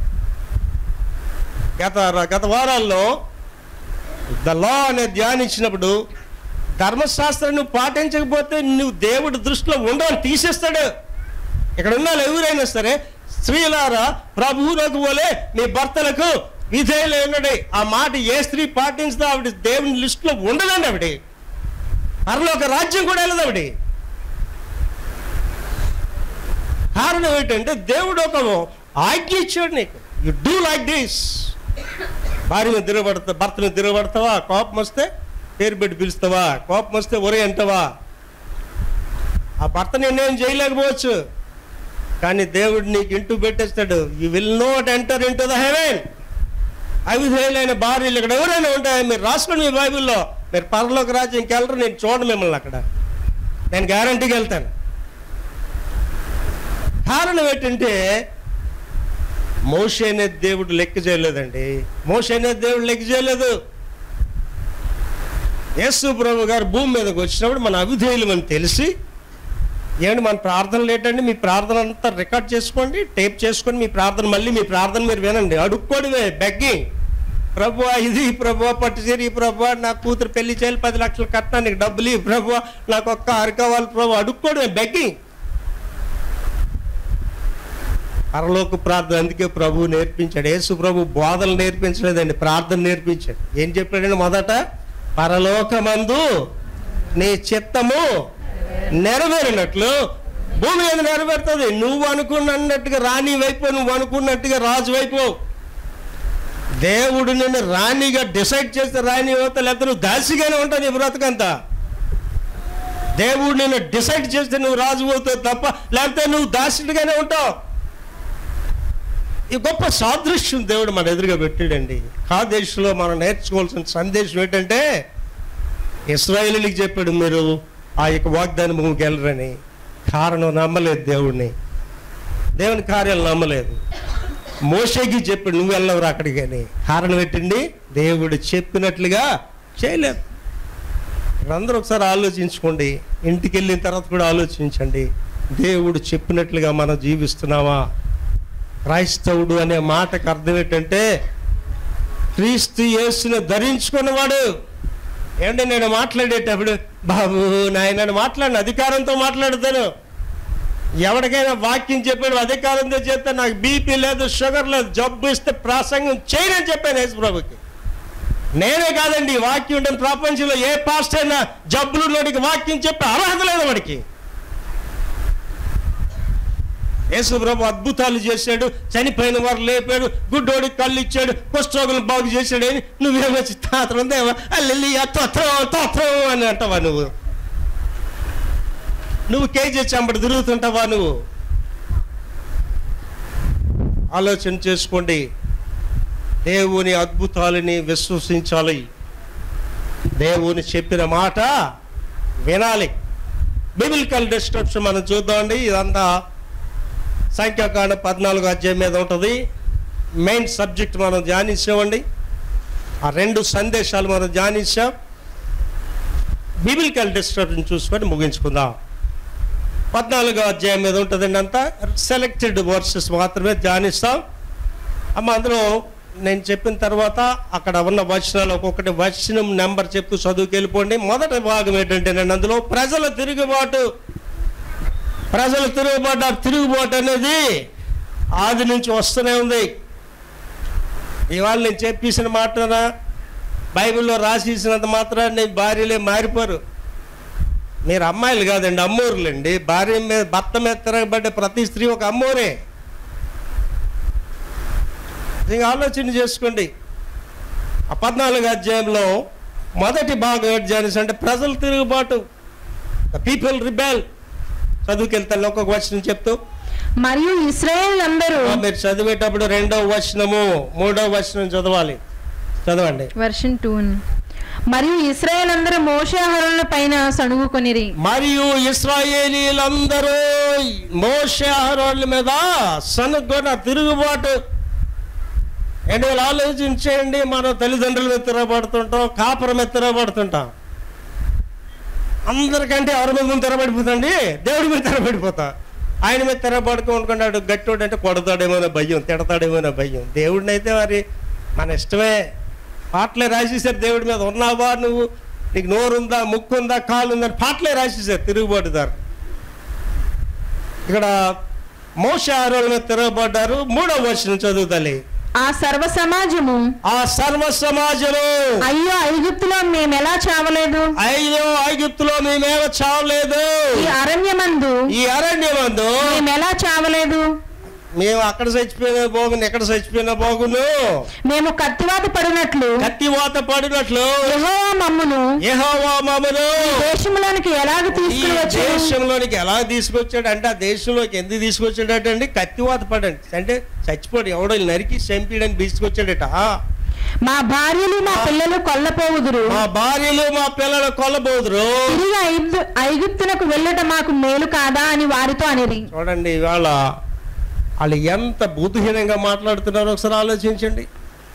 గత గత వారాల్లో ద లా అనే ధ్యానించినప్పుడు ధర్మశాస్త్రం నువ్వు పాటించకపోతే నువ్వు దేవుడి దృష్టిలో ఉండవని తీసేస్తాడు ఇక్కడ ఉన్న వాళ్ళు ఎవరైనా సరే స్త్రీలారా ప్రభువులకు పోలే మీ భర్తలకు విధేయులు ఉండడే ఆ మాట ఏ స్త్రీ పాటించినా ఆవిడ దేవుని లిస్టులో ఉండదండి ఆవిడ పరలోక రాజ్యం కూడా వెళ్ళదు ఆవిడ కారణం ఏంటంటే దేవుడు ఒక ఆజ్ఞ ఇచ్చాడు నీకు యు డూ లైక్ దిస్ భార్య మీద తిరగబడతా భర్త మీద తిరగబడతావా కోపం వస్తే పేరు పెట్టి పిలుస్తావా కోపం వస్తే ఒరే అంటావా ఆ భర్త నేనేం చేయలేకపోవచ్చు కానీ దేవుడు నీకు ఇంటూ పెట్టేస్తాడు you will not enter into the heaven అవిధేయులైన భార్యలు ఇక్కడ ఎవరైనా ఉంటాయి మీరు రాసుకోండి మీ బైబిల్లో మీరు పరలోక రాజ్యంకి వెళ్ళరు నేను చూడను మిమ్మల్ని అక్కడ నేను గ్యారంటీకి వెళ్తాను కారణం ఏంటంటే మోషే అనే దేవుడు లెక్క చేయలేదండి మోషే అనే దేవుడు లెక్క చేయలేదు యేసు ప్రభు గారు భూమి మీదకి వచ్చినప్పుడు మన అవిధేయులమని తెలిసి ఏమండి మన ప్రార్థనలు ఏంటండి మీ ప్రార్థన అంతా రికార్డ్ చేసుకోండి టేప్ చేసుకొని మీ ప్రార్థన మళ్ళీ మీ ప్రార్థన మీరు వినండి అడుక్కోడివే బెగ్గింగ్ ప్రభు ఇది ప్రభు పట్టుచీరి ప్రభు నా కూతురు పెళ్లి చేయాలి పది లక్షలు కట్టినా నీకు డబ్బులు ఇవ్వు ప్రభు నాకు ఒక్క అరి కావాలి ప్రభు అడుక్కోవడమే బెగ్గింగ్ పరలోక ప్రార్థన అందుకే ప్రభు నేర్పించాడు యేసు ప్రభు బోధనలు నేర్పించలేదండి ప్రార్థన నేర్పించాడు ఏం చెప్పాడండి మొదట పరలోకమందు నీ చిత్తము నెరవేరినట్లు భూమి మీద నెరవేరుతుంది నువ్వు అనుకున్నట్టుగా రాణి వైపు నువ్వు అనుకున్నట్టుగా రాజు వైపు దేవుడు నిన్ను రాణిగా డిసైడ్ చేస్తే రాణి అవుతా లేకపోతే నువ్వు దాసిగానే ఉంటుంది ఈ బ్రతకంతా దేవుడు నిన్ను డిసైడ్ చేస్తే నువ్వు రాజు అవుతావు తప్ప లేకపోతే నువ్వు దాసుడిగానే ఉంటావు ఈ గొప్ప సాదృశ్యం దేవుడు మన ఎదురుగా పెట్టాడండి ఆ దేశంలో మనం నేర్చుకోవాల్సిన సందేశం ఏంటంటే ఇస్రాయేలీకి చెప్పాడు మీరు ఆ యొక్క వాగ్దానం భూమికి వెళ్ళరని కారణం నమ్మలేదు దేవుడిని దేవుని కార్యాలు నమ్మలేదు మోషకి చెప్పాడు నువ్వు వెళ్ళవరు అక్కడికి అని కారణం ఏంటండి దేవుడు చెప్పినట్లుగా చేయలేదు అందరూ ఒకసారి ఆలోచించుకోండి ఇంటికి వెళ్ళిన తర్వాత కూడా ఆలోచించండి దేవుడు చెప్పినట్లుగా మనం జీవిస్తున్నామా క్రైస్తవుడు అనే మాటకు అర్థం ఏంటంటే క్రీస్తు యేసును ధరించుకున్నవాడు ఏంటి నేను మాట్లాడేటప్పుడు బాబు నాయన మాట్లాడిన అధికారంతో మాట్లాడతాను ఎవరికైనా వాక్యం చెప్పాడు అధికారంతో చెప్తే నాకు బీపీ లేదు షుగర్ లేదు జబ్బు ఇస్తే ప్రాసంగం చేయనని చెప్పాను యేసు ప్రభుకి నేనే కాదండి ఈ వాక్యం ఉంటుంది ప్రపంచంలో ఏ పాస్ట్ అయినా జబ్బులు నోటికి వాక్యం చెప్పే అర్హత లేదు వాడికి యేసు ప్రభు అద్భుతాలు చేశాడు చనిపోయిన వారు లేపాడు గుడ్డోడికి కళ్ళు ఇచ్చాడు కుష్ఠరోగులను బాగు చేశాడు అని నువ్వేమొచ్చి తాత్రం దేవా అల్లెల్లి తోత్రం తోత్రం అని అంటావా నువ్వు నువ్వు కేజీ చెంబడి తిరుగుతుంటావా నువ్వు ఆలోచన చేసుకోండి దేవుని అద్భుతాలని విశ్వసించాలి దేవుని చెప్పిన మాట వినాలి బిబిలికల్ డిస్క్రిప్షన్ మనం చూద్దామండి ఇదంతా సంఖ్యాకాండ పద్నాలుగు అధ్యాయం మీద ఉంటుంది మెయిన్ సబ్జెక్ట్ మనం ధ్యానించామండి ఆ రెండు సందేశాలు మనం ధ్యానించాం బిబిలికల్ డిస్క్రిప్షన్ చూసుకొని ముగించుకుందాం పద్నాలుగో అధ్యాయం మీద ఉంటుందండి అంతా సెలెక్టెడ్ వర్సెస్ మాత్రమే ధ్యానిస్తాం అమ్మ అందులో నేను చెప్పిన తర్వాత అక్కడ ఉన్న వచనాలు ఒక్కొక్కటి వచనం నెంబర్ చెప్తూ చదువుకి వెళ్ళిపోండి మొదటి భాగం ఏంటంటే నేను అందులో ప్రజల తిరుగుబాటు ప్రజల తిరుగుబాటు ఆ తిరుగుబాటు అనేది ఆది నుంచి వస్తూనే ఉంది ఇవాళ నేను చెప్పేసిన మాటన బైబిల్లో రాసేసినంత మాత్రాన్ని భార్యలే మారిపోరు మీరు అమ్మాయిలు కాదండి అమ్మోరులండి భార్య మీద భర్త మీద తిరగబడ్డే ప్రతి స్త్రీ ఒక అమ్మోరే ఇంకా ఆలోచన చేసుకోండి ఆ పద్నాలుగు అధ్యాయంలో మొదటి భాగం ఏంటి జానిస్ అంటే ప్రజలు తిరుగుబాటు ద పీపుల్ రిబెల్ చదువుకెళ్తాను ఒక్కొక్క వచనం చెప్తూ
మరియు ఇస్రాయేల్ అందరూ
ఆ, మీరు చదివేటప్పుడు రెండవ వచనము మూడవ వచనం చదవాలి చదవండి
వర్షన్ టూ మరియు ఇస్రాయేల్ అందరూ మోషాహరుల పైన సణుగుకొనిరి
మరియు ఇస్రాయేలీలందరూ మోషే ఆహారాల మీద సనుగొన తిరుగుబాటు ఏంటి వీళ్ళు ఆలోచించేయండి మనం తల్లిదండ్రుల మీద తిరగబడుతుంటాం కాపురం మీద తిరగబడుతుంటాం అందరికంటే ఎవరి మీద ముందు తెరబడిపోతాండి దేవుడి మీద తెరబడిపోతా ఆయన మీద తెరబడుకుంటున్నాడు గట్టోడు అంటే కొడతాడేమో అనే భయం తిడతాడేమో అనే భయం దేవుడిని అయితే మరి మన ఇష్టమే పాటలే రాసేసారు దేవుడి మీద ఉన్నావా నువ్వు నీకు నోరు ఉందా ముక్కు ఉందా కాలు ఉందా అని పాటలే రాసేసారు తిరుగుబాటుదారు ఇక్కడ మోస ఆరోళ్ళ మీద తిరగబడ్డారు మూడవ వర్షం చదువుతలే
ఆ సర్వ సమాజము
ఆ సర్వ సమాజము
అయ్యో ఐగుప్తులో మేమెలా చావలేదు
ఐదో ఐగుప్తులో మేమేమో చావలేదు
ఈ అరణ్యమందు
ఈ అరణ్యమందు
మేమెలా చావలేదు
మేము అక్కడ చచ్చిపోయినా బాగుంది ఎక్కడ చచ్చిపోయినా బాగుండు
మేము కత్తివాత పడినట్లు
కత్తివాత పడినట్లు
యెహోవా మమ్మును
యెహోవా మమ్మను
ఈ దేశములోనికి ఎలాగ
ఈ
తీసుకుని వచ్చాడు
దేశంలోనికి ఎలా తీసుకొచ్చాడు అంటే ఆ దేశంలోకి ఎందుకు తీసుకొచ్చాడట అండి కత్తివాత పడండి అంటే చచ్చిపోడు ఎవడో నరికి చంపిడని తీసుకొచ్చాడట
మా భార్యలు మా పిల్లలు కొల్లపోవుదురు
మా భార్యలు మా పిల్లలు కొల్లబోదురు
తిరిగి ఐగు- ఐగుప్తునకు వెళ్ళట మాకు మేలు కాదా అని వారితో అనిరి
చూడండి ఇవాళ వాళ్ళు ఎంత బుద్ధిహీనంగా మాట్లాడుతున్నారో ఒకసారి ఆలోచించండి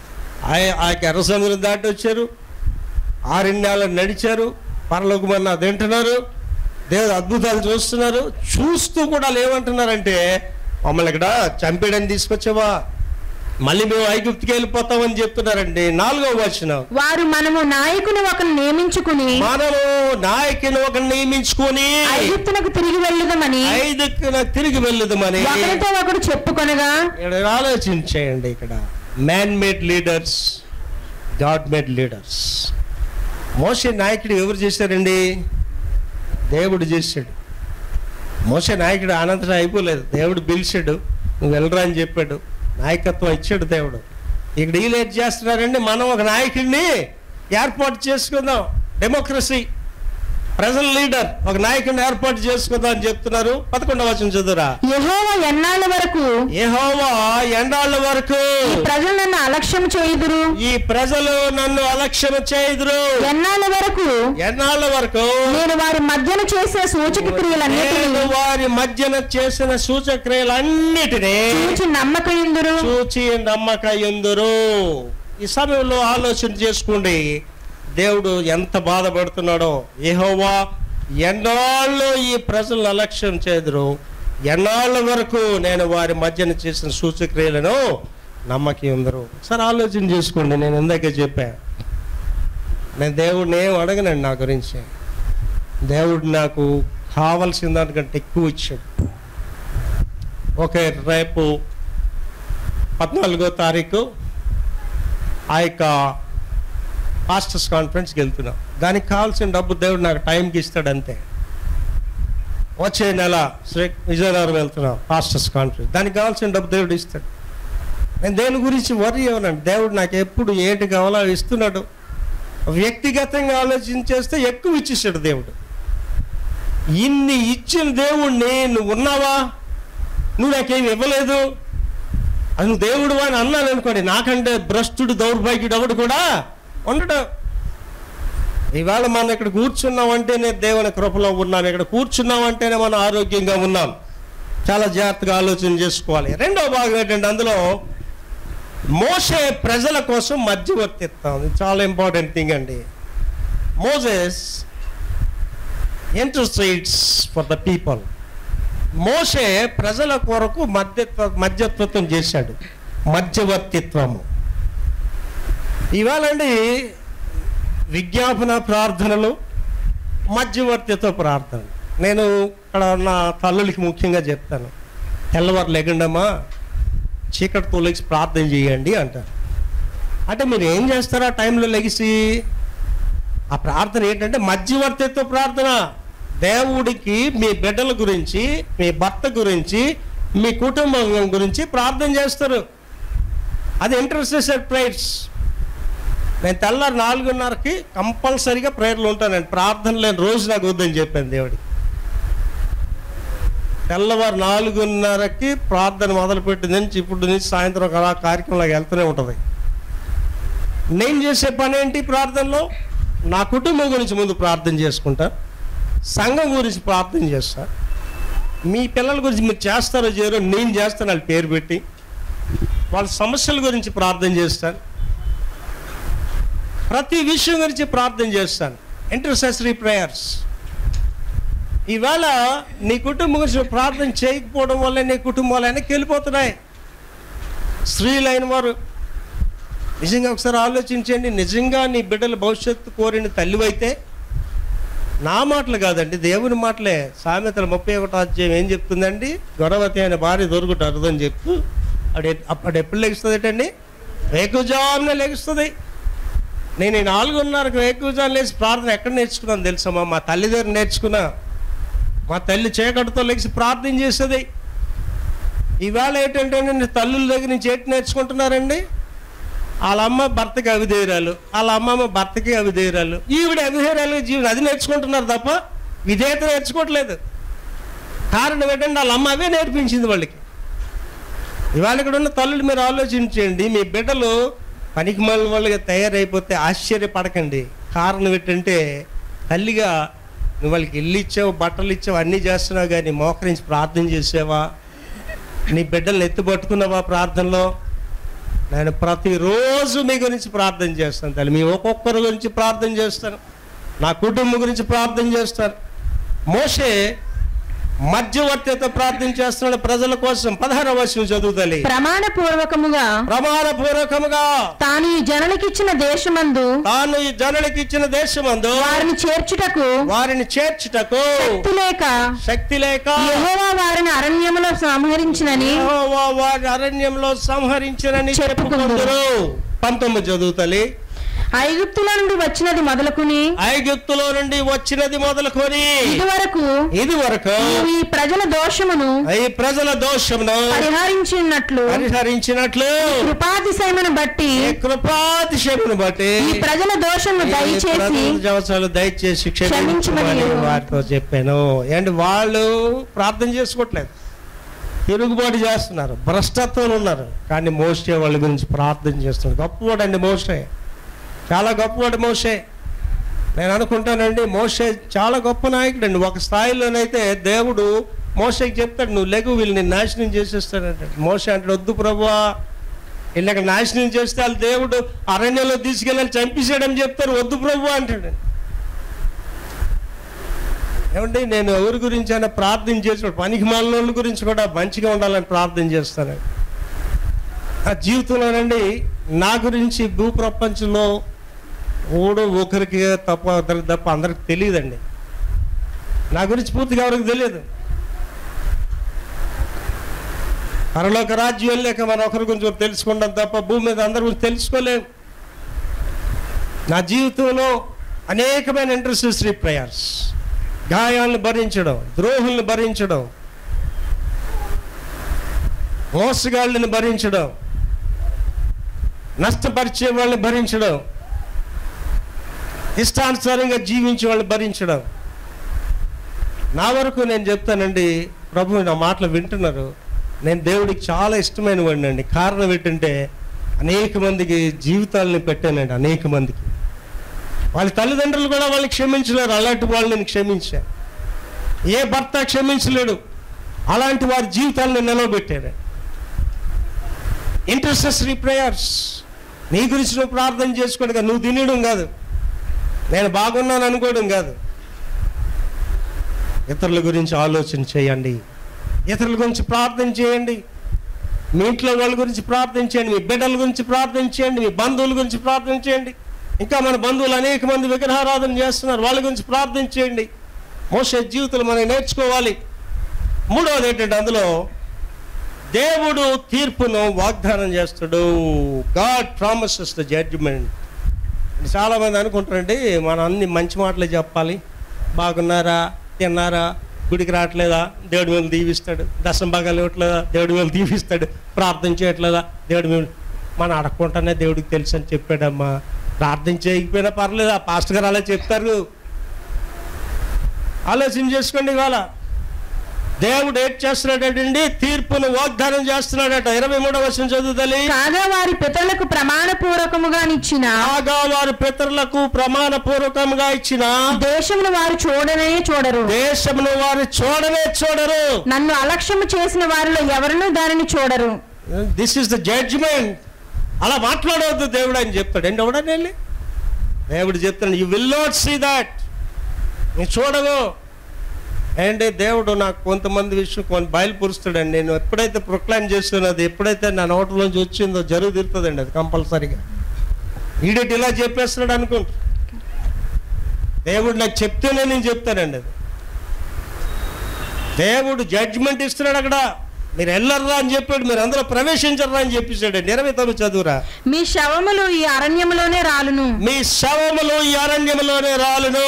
ఆ- ఆ ఎర్ర సముద్రం దాటి వచ్చారు ఆరణ్యాలను నడిచారు పరలోకమన్న తింటున్నారు దేవుడు అద్భుతాలు చూస్తున్నారు చూస్తూ కూడా వాళ్ళు ఏమంటున్నారంటే మమ్మల్ని ఇక్కడ చంపేయడానికి తీసుకొచ్చావా మళ్ళీ మేము ఐగుప్తికి వెళ్ళిపోతామని చెప్తున్నారండి నాలుగో వచనం
వారు మనము నాయకుని ఒకరు నియమించుకుని
మనము నాయకుని ఒక నియమించుకొని
ఐగుప్తునకు తిరిగి వెళ్ళదమని
ఐదుకు తిరిగి వెళ్ళదుమని
ఒకరితో ఒకరు చెప్పుకొనగా
ఇక్కడ ఆలోచించేయండి ఇక్కడ man made leaders God made leaders మోసే నాయకుడు ఎవరు చేశారండి దేవుడు చేశాడు మోసే నాయకుడు అనంతరం అయిపోలేదు దేవుడు పిలిచాడు నువ్వు వెళ్ళరా అని చెప్పాడు నాయకత్వం ఇచ్చాడు దేవుడు ఇక్కడ ఈ లేట్ చేస్తున్నారండి మనం ఒక నాయకుడిని ఏర్పాటు చేసుకుందాం డెమోక్రసీ ప్రజల లీడర్ ఒక నాయకుడిని ఏర్పాటు చేసుకుందాం అని చెప్తున్నారు పదకొండవ వచనం చదువురా
యెహోవా ఎన్నాళ్ళ వరకు
యెహోవా ఎండాళ్ళ వరకు
ఈ ప్రజలు నన్ను అలక్ష్యం చేయుదురు
ఈ ప్రజలు నన్ను అలక్ష్యం చేయుదురు
ఎన్నాళ్ళ వరకు
ఎన్నాళ్ళ వరకు
నేను వారి మధ్యన చేసే సూచక
నేను
క్రియలన్నిటిని
వారి మధ్యన చేసిన సూచక్రియలన్నిటినీ
చూచి నమ్మకయుందురు
చూచి నమ్మక ఎందురు ఈ సమయంలో ఆలోచన చేసుకోండి దేవుడు ఎంత బాధపడుతున్నాడో యెహోవా ఎన్నాళ్ళు ఈ ప్రజలను అలక్ష్యం చేదురు ఎన్నాళ్ళ వరకు నేను వారి మధ్యన చేసిన సూచక్రియలను నమ్మకి ఉందరు ఒకసారి ఆలోచన చేసుకోండి నేను ఇందాకే చెప్పా నేను దేవుడిని ఏం అడగనండి నా గురించి దేవుడు నాకు కావలసిన దానికంటే ఎక్కువ ఇచ్చాడు ఓకే రేపు పద్నాలుగో తారీఖు ఆ యొక్క పాస్టర్స్ కాన్ఫరెన్స్కి వెళ్తున్నాం దానికి కావాల్సిన డబ్బు దేవుడు నాకు టైంకి ఇస్తాడు అంతే వచ్చే నెల శ్రీ విజయనగరం వెళ్తున్నాం పాస్టర్స్ కాన్ఫరెన్స్ దానికి కావాల్సిన డబ్బు దేవుడు ఇస్తాడు నేను దేని గురించి వరి అవ్వనండి దేవుడు నాకు ఎప్పుడు ఏంటి కావాలో అవి ఇస్తున్నాడు వ్యక్తిగతంగా ఆలోచించేస్తే ఎక్కువ ఇచ్చేసాడు దేవుడు ఇన్ని ఇచ్చిన దేవుణ్ణి నువ్వు ఉన్నావా నువ్వు నాకేమి ఇవ్వలేదు అది నువ్వు దేవుడు అని అన్నాను అనుకోండి నాకంటే భ్రష్టుడు దౌర్భాగ్యుడు ఎవడు కూడా ఉండడు ఇవాళ మనం ఇక్కడ కూర్చున్నామంటేనే దేవుని కృపలో ఉన్నాం ఇక్కడ కూర్చున్నామంటేనే మనం ఆరోగ్యంగా ఉన్నాం చాలా జాగ్రత్తగా ఆలోచన చేసుకోవాలి రెండో భాగం ఏంటంటే అందులో మోసే ప్రజల కోసం మధ్యవర్తిత్వం ఇది చాలా ఇంపార్టెంట్ థింగ్ అండి Moses intercedes for the people మోసే ప్రజల కొరకు మధ్యత్వ మధ్యత్వం చేశాడు మధ్యవర్తిత్వము ఇవాళండి విజ్ఞాపన ప్రార్థనలు మధ్యవర్తిత్వ ప్రార్థన నేను ఇక్కడ నా తల్లులకి ముఖ్యంగా చెప్తాను తెల్లవారు లెగండమ్మా చీకటి తొలగి ప్రార్థన చేయండి అంటారు అంటే మీరు ఏం చేస్తారు ఆ టైంలో లెగిసి ఆ ప్రార్థన ఏంటంటే మధ్యవర్తిత్వ ప్రార్థన దేవుడికి మీ బిడ్డల గురించి మీ భర్త గురించి మీ కుటుంబం గురించి ప్రార్థన చేస్తారు అది ఇంటర్సెసర్ ప్రేయర్స్ నేను తెల్లారి నాలుగున్నరకి కంపల్సరీగా ప్రేయర్లు ఉంటానండి ప్రార్థన లేని రోజు నాకు వద్దని చెప్పాను దేవుడికి తెల్లవారు నాలుగున్నరకి ప్రార్థన మొదలుపెట్టింది నుంచి ఇప్పుడు నుంచి సాయంత్రం ఒక అలా కార్యక్రమంలోకి వెళ్తూనే ఉంటుంది నేను చేసే పని ఏంటి ప్రార్థనలో నా కుటుంబం గురించి ముందు ప్రార్థన చేసుకుంటా సంఘం గురించి ప్రార్థన చేస్తా మీ పిల్లల గురించి మీరు చేస్తారో చేయరో నేను చేస్తాను వాళ్ళ పేరు పెట్టి వాళ్ళ సమస్యల గురించి ప్రార్థన చేస్తాను ప్రతి విషయం గురించి ప్రార్థన చేస్తాను ఇంటర్సెసరీ ప్రేయర్స్ ఈవేళ నీ కుటుంబం గురించి నువ్వు ప్రార్థన చేయకపోవడం వల్ల నీ కుటుంబాలు వెనక్కి వెళ్ళిపోతున్నాయి స్త్రీలైన వారు నిజంగా ఒకసారి ఆలోచించండి నిజంగా నీ బిడ్డల భవిష్యత్తు కోరిన తల్లివైతే నా మాటలు కాదండి దేవుని మాటలే సామెతల ముప్పై ఒకటో అధ్యాయం ఏం చెప్తుందండి గొడవతి అనే భార్య దొరుకుట అర్థం చెప్తూ అప్పుడు అప్పుడు ఎప్పుడు లెగుస్తుంది ఏంటండి వేకుజామున లెగుస్తుంది నేను ఈ నాలుగున్నరకు వేకుజాము లేచి ప్రార్థన ఎక్కడ నేర్చుకున్నాను తెలుసమ్మా మా తల్లి దగ్గర నేర్చుకున్నా మా తల్లి చీకటితో లెగిసి ప్రార్థన చేసేది ఈవేళ ఏంటంటే నేను తల్లుల దగ్గర నుంచి ఏంటి నేర్చుకుంటున్నారండి వాళ్ళ అమ్మ భర్తకి అవిధేయరాలు వాళ్ళ అమ్మమ్మ భర్తకి అవిధేయరాలు ఈవిడ అవిధేయరాలు జీవనం అది నేర్చుకుంటున్నారు తప్ప విధేయత నేర్చుకోవట్లేదు కారణం ఏంటంటే వాళ్ళ అమ్మ అవే నేర్పించింది వాళ్ళకి ఇవాళ ఇక్కడ ఉన్న తల్లులు మీరు ఆలోచించండి మీ బిడ్డలు పనికి వాళ్ళుగా తయారైపోతే ఆశ్చర్యపడకండి కారణం ఏంటంటే తల్లిగా నువ్వు వాళ్ళకి ఇల్లు ఇచ్చావు బట్టలు ఇచ్చావు అన్నీ చేస్తున్నావు కానీ మోకరించి ప్రార్థన చేసావా నీ బిడ్డల్ని ఎత్తి పట్టుకున్నావా ప్రార్థనలో నేను ప్రతిరోజు మీ గురించి ప్రార్థన చేస్తాను తల్లి మీ ఒక్కొక్కరి గురించి ప్రార్థన చేస్తాను నా కుటుంబం గురించి ప్రార్థన చేస్తాను మోషే మధ్యవర్తితో ప్రార్థన చేస్తున్నాడు ప్రజల కోసం పదహార వర్షం చదువుతలే
ప్రమాణ పూర్వకముగా
ప్రమాణపూర్వకముగా
తాను ఈ జనులకిచ్చిన దేశమందు
తాను ఈ జనులకి ఇచ్చిన దేశమందు
వారిని చేర్చుటకు
వారిని చేర్చుటకు
శక్తి లేక
శక్తి లేక
యెహోవా వారిని అరణ్యములో సంహరించినని
యెహోవా వారి అరణ్యంలో సంహరించినని
చెప్పుకుందురు.
చెప్పుకుందరు పంతొమ్మిది చదువుతలి
ఐగుప్తుల నుండి వచ్చినది మొదలుకుని
ఐగుప్తులో నుండి వచ్చినది మొదలుకొని
ఇదివరకు
ఇది వరకు
నీవు ఈ ప్రజల దోషమును
ఈ ప్రజల దోషమును
పరిహరించినట్లు
పరిహరించినట్లు
కృపాతిశయమును బట్టి
ఈ కృపాతిశయమును బట్టి
ఈ ప్రజల దోషము
ఈ
దయచేసి
ప్రజల దోషాలు దయచేసి క్షమించమని
క్షమించమని
వారితో చెప్పాను ఏంటి వాళ్ళు ప్రార్థన చేసుకోవట్లేదు తిరుగుబాటు చేస్తున్నారు భ్రష్టత్వం ఉన్నారు కానీ మోసే వాళ్ళ గురించి ప్రార్థన చేస్తున్నారు గొప్పవాడు అండి మోసే చాలా గొప్పవాడు మోసే నేను అనుకుంటానండి మోసే చాలా గొప్ప నాయకుడు అండి ఒక స్థాయిలోనైతే దేవుడు మోసేకి చెప్తాడు నువ్వు లెగు వీళ్ళని నాశనం చేసేస్తాడంట మోసే అంటే వద్దు ప్రభువా వీళ్ళు అక్కడ నాశనం చేస్తే వాళ్ళు దేవుడు అరణ్యంలో తీసుకెళ్ళి చంపేసాడని చెప్తారు వద్దు ప్రభు అంటాడు ఏమండి నేను ఎవరి గురించి అయినా ప్రార్థన చేసిన పనికి మాలిన గురించి కూడా మంచిగా ఉండాలని ప్రార్థన చేస్తాను నా జీవితంలోనండి నా గురించి భూప్రపంచంలో ఓడు ఒకరికి తప్ప ఒకరికి తప్ప అందరికి తెలియదండి నా గురించి పూర్తిగా ఎవరికి తెలియదు పరలోక రాజ్యం వెళ్ళాక మనం ఒకరి గురించి ఒకరు తెలుసుకుంటాం తప్ప భూమి మీద అందరి గురించి తెలుసుకోలేం నా జీవితంలో అనేకమైన ఇంటర్సెసరీ ప్రేయర్స్ గాయాలను భరించడం ద్రోహుల్ని భరించడం మోసగాళ్ళని భరించడం నష్టపరిచే వాళ్ళని భరించడం ఇష్టానుసారంగా జీవించే వాళ్ళని భరించడం నా వరకు నేను చెప్తానండి ప్రభు నా మాటలు వింటున్నారు నేను దేవుడికి చాలా ఇష్టమైన వాడిని అండి కారణం ఏంటంటే అనేక మందికి జీవితాలని పెట్టానండి అనేక మందికి వాళ్ళ తల్లిదండ్రులు కూడా వాళ్ళని క్షమించలేరు అలాంటి వాళ్ళని నేను క్షమించాను ఏ భర్త క్షమించలేడు అలాంటి వారి జీవితాలను నిలవబెట్టాడు ఇంటర్సెసరీ ప్రేయర్స్ నీ గురించి నువ్వు ప్రార్థన చేసుకోవడం కాదు నువ్వు తినడం కాదు నేను బాగున్నాను అనుకోవడం కాదు ఇతరుల గురించి ఆలోచన చేయండి ఇతరుల గురించి ప్రార్థన చేయండి మీ ఇంట్లో వాళ్ళ గురించి ప్రార్థన చేయండి మీ బిడ్డల గురించి ప్రార్థన చేయండి మీ బంధువుల గురించి ప్రార్థన చేయండి ఇంకా మన బంధువులు అనేక మంది విగ్రహారాధన చేస్తున్నారు వాళ్ళ గురించి ప్రార్థన చేయండి మోసే జీవితాలు మనం నేర్చుకోవాలి మూడవది ఏంటంటే అందులో దేవుడు తీర్పును వాగ్దానం చేస్తాడు గాడ్ ప్రామిసెస్ ద జడ్జిమెంట్ చాలామంది అనుకుంటారండి మనం అన్ని మంచి మాటలే చెప్పాలి బాగున్నారా తిన్నారా గుడికి రావట్లేదా దేవుడి మీద దీవిస్తాడు దశం భాగాలు ఇవ్వట్లేదా దేవుడి మీద దీవిస్తాడు ప్రార్థన చేయట్లేదా దేవుడి మీద మనం అడగకుండానే దేవుడికి తెలుసు అని చెప్పాడమ్మా ప్రార్థన చేయకపోయినా పర్లేదు ఆ పాస్టర్ గారు అలా చెప్తారు ఆలోచన చేసుకోండి ఇవాళ దేవుడు ఏం చేస్తున్నాడండి తీర్పును వాగ్దానం చేస్తున్నాడట ఇరవై మూడవ వర్షం చదువుతలి
కాగా వారి పితరులకు ప్రమాణ పూర్వకముగా నిచ్చిన
కాగా వారి పితరులకు ప్రమాణ పూర్వకంగా ఇచ్చిన
దేశమును వారు చూడనే చూడరు
దేశమును వారు చూడనే చూడరు
నన్ను అలక్ష్యము చేసిన వారిలో ఎవరునూ దానిని చూడరు
దిస్ ఇస్ ద జడ్జిమెంట్ అలా మాట్లాడవద్దు దేవుడు అని చెప్తాడు ఏంటి ఎవడని వెళ్ళి దేవుడు చెప్తాడు you will not see that నీ చూడవు అంటే దేవుడు నాకు కొంతమంది విషయం కొంత బయలుపరుస్తాడండి నేను ఎప్పుడైతే ప్రొక్లైమ్ చేస్తున్నది ఎప్పుడైతే నా నోట్లోంచి వచ్చిందో జరుగు తీరుతుందండి అది కంపల్సరీగా ఈడటి ఇలా చెప్పేస్తున్నాడు అనుకుంటా దేవుడు నాకు చెప్తేనే నేను చెప్తానండి అది దేవుడు జడ్జిమెంట్ ఇస్తున్నాడు అక్కడ మీరు వెళ్ళర్రా అని చెప్పాడు మీరు అందులో ప్రవేశించర్రా అని చెప్పేశాడు ఇరవై తొమ్మిది చదువురా
మీ శవములు ఈ అరణ్యములోనే రాలును
మీ శవములు ఈ అరణ్యములోనే రాలును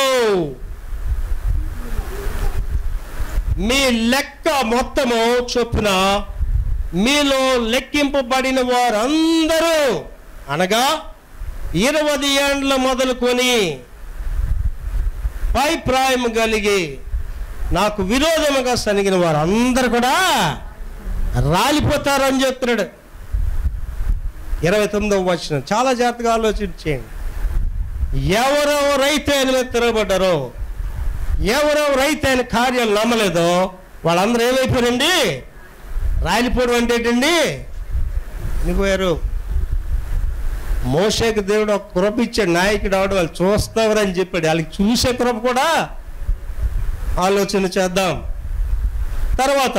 మీ లెక్క మొత్తము చొప్పున మీలో లెక్కింపబడిన వారందరూ అనగా ఇరవై ఏండ్ల మొదలుకొని పై ప్రాయం కలిగి నాకు విరోధముగా సనిగిన వారు అందరు కూడా రాలిపోతారు అని చెప్తున్నాడు ఇరవై తొమ్మిదవ వచ్చిన చాలా జాగ్రత్తగా ఆలోచించేయండి ఎవరెవరైతే ఆయన మీద తిరగబడ్డారో ఎవరెవరైతే ఆయన కార్యాలు నమ్మలేదో వాళ్ళందరూ ఏమైపోయారండి రాలిపోవడం అంటే ఏంటండి చనిపోయారు మోషేకి దేవుడు ఒక కృప ఇచ్చాడు నాయకుడు అవడం వాళ్ళు చూస్తావరని చెప్పాడు వాళ్ళకి చూసే కృప కూడా ఆలోచన చేద్దాం తర్వాత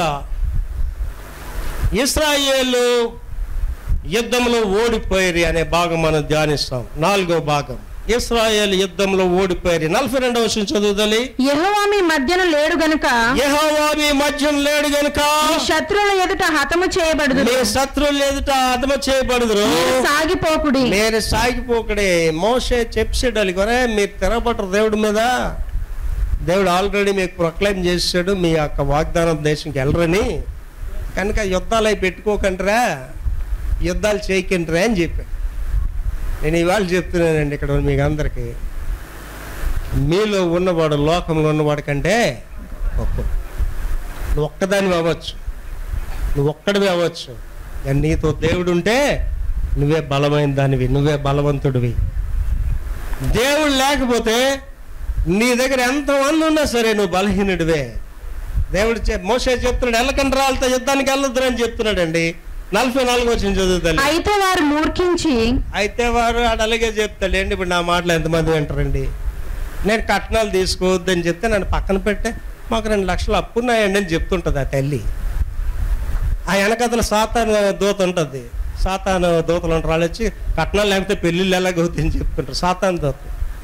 ఇస్రాయేలు యుద్ధంలో ఓడిపోయారు అనే భాగం మనం ధ్యానిస్తాం నాలుగో భాగం ఇస్రాయేల్ యుద్ధంలో ఓడిపోయారు నలభై రెండవ వచ్చిన చదువుదలి
యెహోవా మీ మధ్యన లేడు గనుక
యెహోవా మీ మధ్యం లేడు గనుక
మీ శత్రువుల ఎదుట హతము చేయబడదు
మీ శత్రువులు ఎదుట అదమ చేయబడదురు
మీరు సాగిపోకుడి
మీరు సాగిపోకడే మోసే చెప్పాడు కొరే మీరు తిరగబట్టరు దేవుడి మీద దేవుడు ఆల్రెడీ మీకు ప్రొక్లైమ్ చేసాడు మీ యొక్క వాగ్దానం దేశంకి వెళ్ళరని కనుక యుద్ధాలు అవి పెట్టుకోకండిరా యుద్ధాలు చేయకండిరా అని చెప్పాడు నేను ఇవాళ చెప్తున్నానండి ఇక్కడ మీకు అందరికీ మీలో ఉన్నవాడు లోకంలో ఉన్నవాడు కంటే గొప్ప నువ్వు ఒక్కదానివి అవ్వచ్చు నువ్వు ఒక్కడివి అవ్వచ్చు కానీ నీతో దేవుడు ఉంటే నువ్వే బలమైన దానివి నువ్వే బలవంతుడివి దేవుడు లేకపోతే నీ దగ్గర ఎంతమంది ఉన్నా సరే నువ్వు బలహీనుడివే దేవుడు చె- మోసే చెప్తున్నాడు వెళ్ళకండి రాళ్ళతో యుద్ధానికి వెళ్ళొద్దు అని చెప్తున్నాడండి నలభై నాలుగు వచ్చిన చదువుతాను
అయితే వారు మూర్ఖించి
అయితే వారు ఆడు అలాగే చెప్తాడు ఏంటి ఇప్పుడు నా మాటలు ఎంతమంది వింటారండి నేను కట్నాలు తీసుకోవద్దని చెప్తే నన్ను పక్కన పెట్టే మాకు రెండు లక్షలు అప్పున్నాయండి అని చెప్తుంటుంది ఆ తల్లి ఆ వెనకతల సాతాను దూత ఉంటుంది సాతాను దూతలు ఉంటారు వాళ్ళు వచ్చి కట్నాలు లేకపోతే పెళ్ళిళ్ళు ఎలాగవుతాయని చెప్తుంటారు సాతాను దూత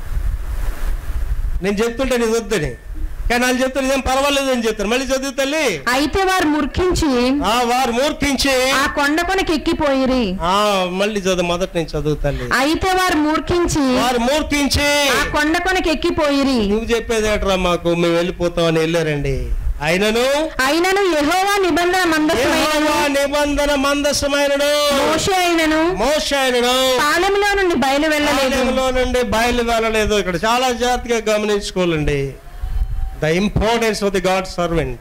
నేను చెప్తుంటే నేను వద్దని కానీ వాళ్ళు చెప్తారు ఇదేం పర్వాలేదు అని చెప్తారు మళ్ళీ చదువు తల్లి
అయితే వారు మూర్ఖించి
ఆ వారు మూర్ఖించి
ఆ కొండ కొనకి ఎక్కిపోయిరి
ఆ మళ్ళీ చదువు మొదటి నేను చదువు తల్లి
అయితే వారు మూర్ఖించి
వారు మూర్ఖించి
ఆ కొండ కొనకి ఎక్కిపోయిరి
నువ్వు చెప్పేది ఏట్రా మాకు మేము వెళ్ళిపోతామని వెళ్ళారండి అయినను
అయినను యెహోవా నిబంధన మందసమైనను
యెహోవా నిబంధన మందసమైనను
మోషే అయినను
మోషాయనను
పాలెములో నుండి బయలు వెళ్ళలేదు
ఆలయంలో నుండి బయలు వెళ్ళలేదు ఇక్కడ చాలా జాగ్రత్తగా గమనించుకోవాలండి the importance of the God servant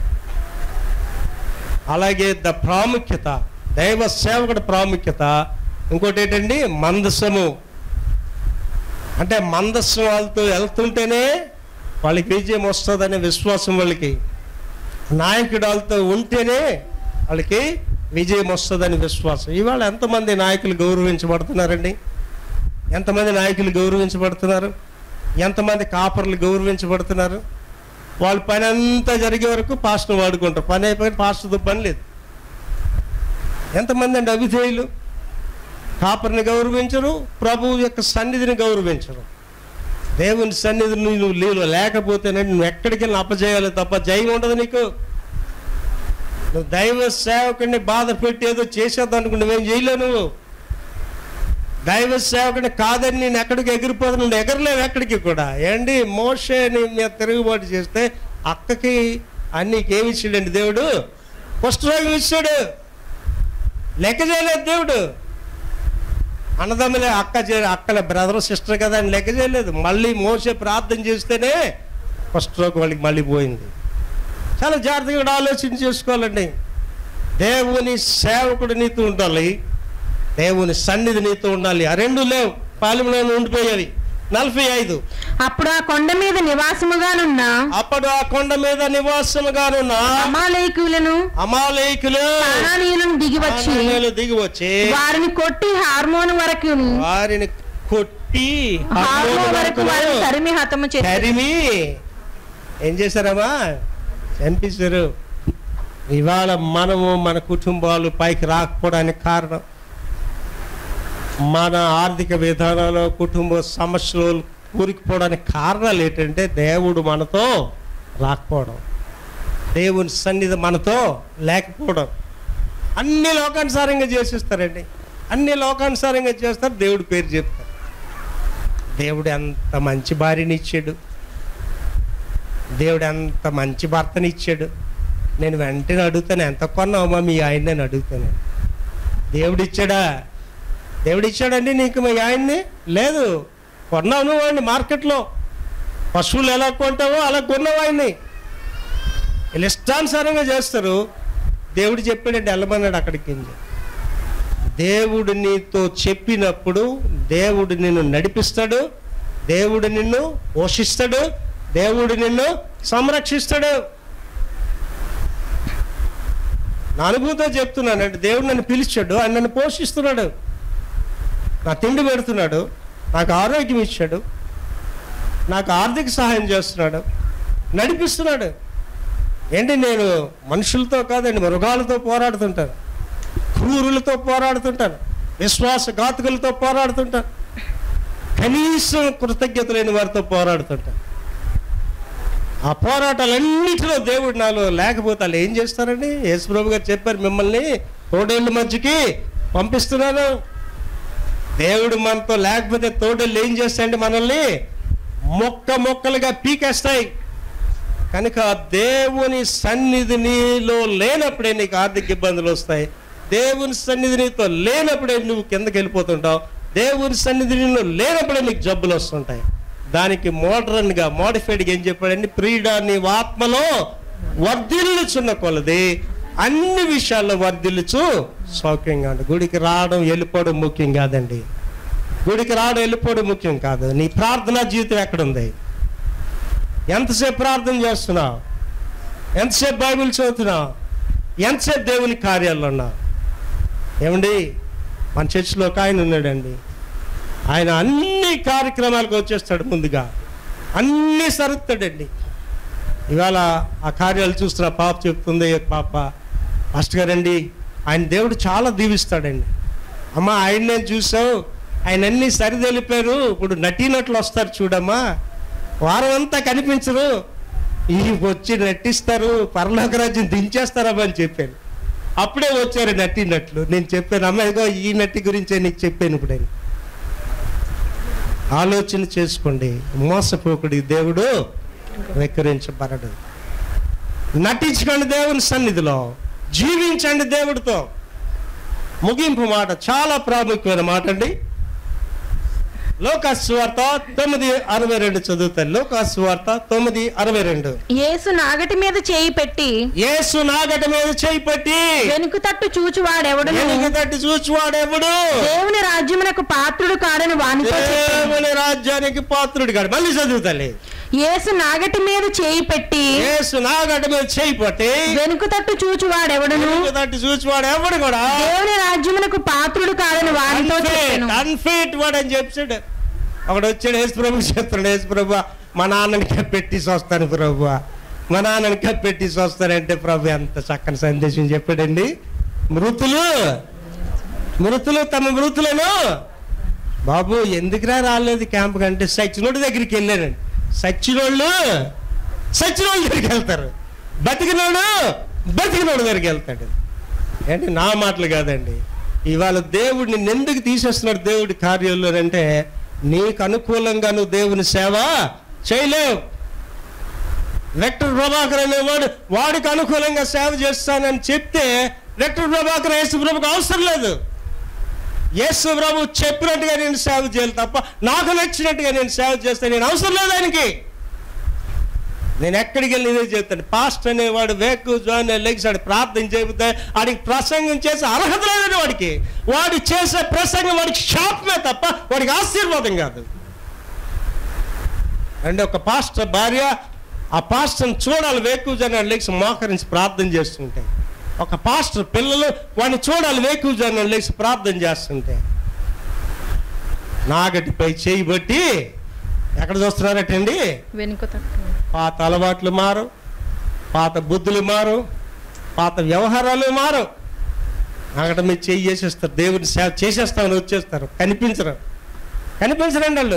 అలాగే ద ప్రాముఖ్యత దైవ సేవకుడి ప్రాముఖ్యత ఇంకోటి ఏంటండి మందసము అంటే మందస్సం వాళ్ళతో వెళ్తుంటేనే వాళ్ళకి విజయం వస్తుందనే విశ్వాసం వాళ్ళకి నాయకుడు వాళ్ళతో ఉంటేనే వాళ్ళకి విజయం వస్తుందని విశ్వాసం ఇవాళ ఎంతమంది నాయకులు గౌరవించబడుతున్నారండి ఎంతమంది నాయకులు గౌరవించబడుతున్నారు ఎంతమంది కాపర్లు గౌరవించబడుతున్నారు వాళ్ళ పని అంతా జరిగే వరకు పాస్టర్ వాడుకుంటారు పని అయిపోయి పాస్టర్తో పని లేదు ఎంతమంది అండి అవిధేయులు కాపర్ని గౌరవించరు ప్రభువు యొక్క సన్నిధిని గౌరవించరు దేవుని సన్నిధిని నువ్వు లేవు లేకపోతేనే నువ్వు ఎక్కడికి వెళ్ళి అప్పచేయాలి తప్ప జయం ఉండదు నీకు నువ్వు దైవ సేవకుడిని బాధ పెట్టి ఏదో చేసేద్దాం అనుకుంటే నువ్వేం చేయలేవు నువ్వు దైవ సేవకుడిని కాదని నేను ఎక్కడికి ఎగిరిపోతాను నువ్వు ఎగరలేవు ఎక్కడికి కూడా ఏంటి మోషేని మీద తిరుగుబాటు చేస్తే అక్కకి అన్నికి ఏమి ఇచ్చాడండి దేవుడు కుష్ఠరోగం ఇచ్చాడు లెక్క చేయలేదు దేవుడు అన్నదమ్ములే అక్క చే అక్కల బ్రదర్ సిస్టర్ కదా అని లెక్క చేయలేదు మళ్ళీ మోసే ప్రార్థన చేస్తేనే ఫస్ట్ రోగం వాళ్ళకి మళ్ళీ పోయింది చాలా జాగ్రత్తగా కూడా ఆలోచన చేసుకోవాలండి దేవుని సేవకుడు నీతో ఉండాలి దేవుని సన్నిధి నీతో ఉండాలి ఆ రెండు లేవు పాలెంలో ఉండిపోయేవి నలభై ఐదు
అప్పుడు ఆ కొండ మీద నివాసముగానున్న
అప్పుడు ఆ కొండ మీద నివాసముగానున్న
అమాలేకులను
అమాలేకులు
కానానీయులను దిగి వచ్చి
కానానీయులు దిగి వచ్చి
వారిని కొట్టి హార్మోన్ వరకు
వారిని కొట్టి
హార్మోన్ వరకు వారిని తరిమి హతము చేశారు
తరిమి ఏం చేశారమ్మా చంపేశారు ఇవాళ మనము మన కుటుంబాలు పైకి రాకపోవడానికి కారణం మన ఆర్థిక విధానాలు కుటుంబ సమస్యలు కూరుకుపోవడానికి కారణాలు ఏంటంటే దేవుడు మనతో రాకపోవడం దేవుని సన్నిధి మనతో లేకపోవడం అన్ని లోకానుసారంగా చేసేస్తారండి అన్ని లోకానుసారంగా చేస్తారు దేవుడి పేరు చెప్తారు దేవుడు ఎంత మంచి భార్యని ఇచ్చాడు దేవుడు ఎంత మంచి భర్తని ఇచ్చాడు నేను వెంటనే అడుగుతాను ఎంత కొన్నావమ్మా మీ ఆయన నేను అడుగుతాను దేవుడు ఇచ్చాడా దేవుడు ఇచ్చాడండి నీకు మీ ఆయన్ని లేదు కొన్నావు నువ్వు వాడిని మార్కెట్లో పశువులు ఎలా కొంటావో అలా కొన్నావు ఆయన్ని వీళ్ళు ఇష్టానుసారంగా చేస్తారు దేవుడు చెప్పాడండి వెళ్ళమన్నాడు అక్కడికి అని చెప్పి. దేవుడు నీతో చెప్పినప్పుడు దేవుడు నిన్ను నడిపిస్తాడు దేవుడు నిన్ను పోషిస్తాడు దేవుడు నిన్ను సంరక్షిస్తాడు నా అనుభూతితో చెప్తున్నానండి దేవుడు నన్ను పిలిచాడు ఆయన నన్ను పోషిస్తున్నాడు నా తిండి పెడుతున్నాడు నాకు ఆరోగ్యం ఇచ్చాడు నాకు ఆర్థిక సహాయం చేస్తున్నాడు నడిపిస్తున్నాడు ఏంటి నేను మనుషులతో కాదండి మృగాలతో పోరాడుతుంటాను క్రూరులతో పోరాడుతుంటాను విశ్వాసఘాతకులతో పోరాడుతుంటాను కనీసం కృతజ్ఞత లేని వారితో పోరాడుతుంటాను ఆ పోరాటాలన్నిటిలో దేవుడు నాలో లేకపోతే వాళ్ళు ఏం చేస్తారండి యేసుప్రభు గారు చెప్పారు మిమ్మల్ని తోడేళ్ళ మధ్యకి పంపిస్తున్నాను దేవుడు మనతో లేకపోతే తోడేళ్ళు ఏం చేస్తాయండి మనల్ని మొక్క మొక్కలుగా పీకేస్తాయి కనుక దేవుని సన్నిధి నీలో లేనప్పుడే నీకు ఆర్థిక ఇబ్బందులు వస్తాయి దేవుని సన్నిధి నీతో లేనప్పుడే నువ్వు కిందకి వెళ్ళిపోతుంటావు దేవుని సన్నిధి నీలో లేనప్పుడే నీకు జబ్బులు వస్తుంటాయి దానికి మోడర్న్గా మోడిఫైడ్గా ఏం చెప్పాడండి ప్రియుడా నీవు ఆత్మలో వర్ధిల్లుచున్న కొలది అన్ని విషయాల్లో వర్ధిల్లుచు సౌఖ్యంగా ఉంది గుడికి రావడం వెళ్ళిపోవడం ముఖ్యం కాదండి గుడికి రావడం వెళ్ళిపోవడం ముఖ్యం కాదు నీ ప్రార్థనా జీవితం ఎక్కడుంది ఎంతసేపు ప్రార్థన చేస్తున్నావు ఎంతసేపు బైబిల్ చదువుతున్నావు ఎంతసేపు దేవుని కార్యాల్లో ఉన్నావు ఏమండి మన చర్చిలో ఒక ఆయన ఉన్నాడండి ఆయన అన్ని కార్యక్రమాలకు వచ్చేస్తాడు ముందుగా అన్నీ సరుతాడండి ఇవాళ ఆ కార్యాలు చూస్తున్న పాప చెప్తుంది పాప ఫస్ట్ గారండి ఆయన దేవుడు చాలా దీవిస్తాడండి అమ్మ ఆయన నేను చూసావు ఆయన అన్ని సరిదెలిపారు ఇప్పుడు నటీనట్లు వస్తారు చూడమ్మా వారం అంతా కనిపించరు ఈ వచ్చి నటిస్తారు పరలోక రాజ్యం దించేస్తారమ్మా అని చెప్పాను అప్పుడే వచ్చారు నటినట్లు నేను చెప్పాను అమ్మ ఇదిగో ఈ నటి గురించే నీకు చెప్పాను ఇప్పుడు అని. ఆలోచన చేసుకోండి మోసపోకుడి దేవుడు వెక్కరించబడడు నటించకండి దేవుని సన్నిధిలో జీవించండి దేవుడితో ముగింపు మాట చాలా ప్రాముఖ్యమైన మాట అండి లోకాస్వార్త తొమ్మిది అరవై రెండు చదువుతాను లోకాస్వార్త తొమ్మిది అరవై రెండు
యేసు నాగటి మీద చేయి పెట్టి
యేసు నాగట మీద చేయి పట్టి
వెనుక తట్టు చూచువాడెవడును
వెనుక తట్టి చూచువాడెవడు
దేవుని రాజ్యమునకు పాత్రుడు కాడని వానితో చెప్పెను.
దేవుని రాజ్యానికి పాత్రుడు కాడు మళ్ళీ చదువుతాలి
యేసు నాగటి మీద చేయి పెట్టి
యేసు నాగట మీద చేయి పట్టి
వెనుక తట్టు చూచువాడెవడును
వెనుక తట్టి చూచువాడు ఎవడు కూడా
దేవుని రాజ్యమునకు పాత్రుడు కాడని వారితో చెప్పెను
అన్ఫిట్ వాడు అని చెప్పాడు ఒకడు వచ్చాడు యేసు ప్రభు చెప్తున్నాడు యేసు ప్రభు మా నాన్నని కప్పెట్టేసి వస్తాను ప్రభు మా నాన్నని కప్పెట్టేసి వస్తానంటే ప్రభు ఎంత చక్కని సందేశం చెప్పాడండి మృతులు మృతులు తమ మృతులను బాబు ఎందుకురా రాలేదు క్యాంప్ కంటే సచ్చినోడి దగ్గరికి వెళ్ళానండి సచ్చినోళ్ళు సచ్చినోళ్ళ దగ్గరికి వెళ్తారు బతికినోడు బతికినోడు దగ్గరికి వెళ్తాడు ఏంటి నా మాటలు కాదండి ఇవాళ దేవుడిని ఎందుకు తీసేస్తున్నాడు దేవుడి కార్యంలో అంటే నీకు అనుకూలంగా నువ్వు దేవుని సేవ చేయలేవు వెక్టర్ ప్రభాకర్ అనేవాడు వాడికి అనుకూలంగా సేవ చేస్తానని చెప్తే వెక్టర్ ప్రభాకర్ యేసు ప్రభుకి అవసరం లేదు యేసు ప్రభు చెప్పినట్టుగా నేను సేవ చేయాలి తప్ప నాకు నచ్చినట్టుగా నేను సేవ చేస్తే నేను అవసరం లేదు ఆయనకి నేను ఎక్కడికి వెళ్ళి ఇదే చెప్తాను పాస్ట్ అనేవాడు వేకు జాయిన్ లెగ్సాడు ప్రార్థన చెబితే వాడికి ప్రసంగం చేసే అర్హత లేదండి వాడికి వాడు చేసే ప్రసంగం వాడికి శాపమే తప్ప వాడికి ఆశీర్వాదం కాదు అంటే ఒక పాస్టర్ భార్య ఆ పాస్టర్ని చూడాలి వేకు జనాలు లేచి మోకరించి ప్రార్థన చేస్తుంటే ఒక పాస్టర్ పిల్లలు వాడిని చూడాలి వేకు జనాలు లేచి ప్రార్థన చేస్తుంటే నాగటిపై చేయి బట్టి ఎక్కడ చూస్తున్నారటండి
వెనుక తట్టు
పాత అలవాట్లు మారు పాత బుద్ధులు మారు పాత వ్యవహారాలు మారు అక్కడ మీరు చెయ్యి చేసేస్తారు దేవుని సేవ చేసేస్తామని వచ్చేస్తారు కనిపించరు కనిపించరండి వాళ్ళు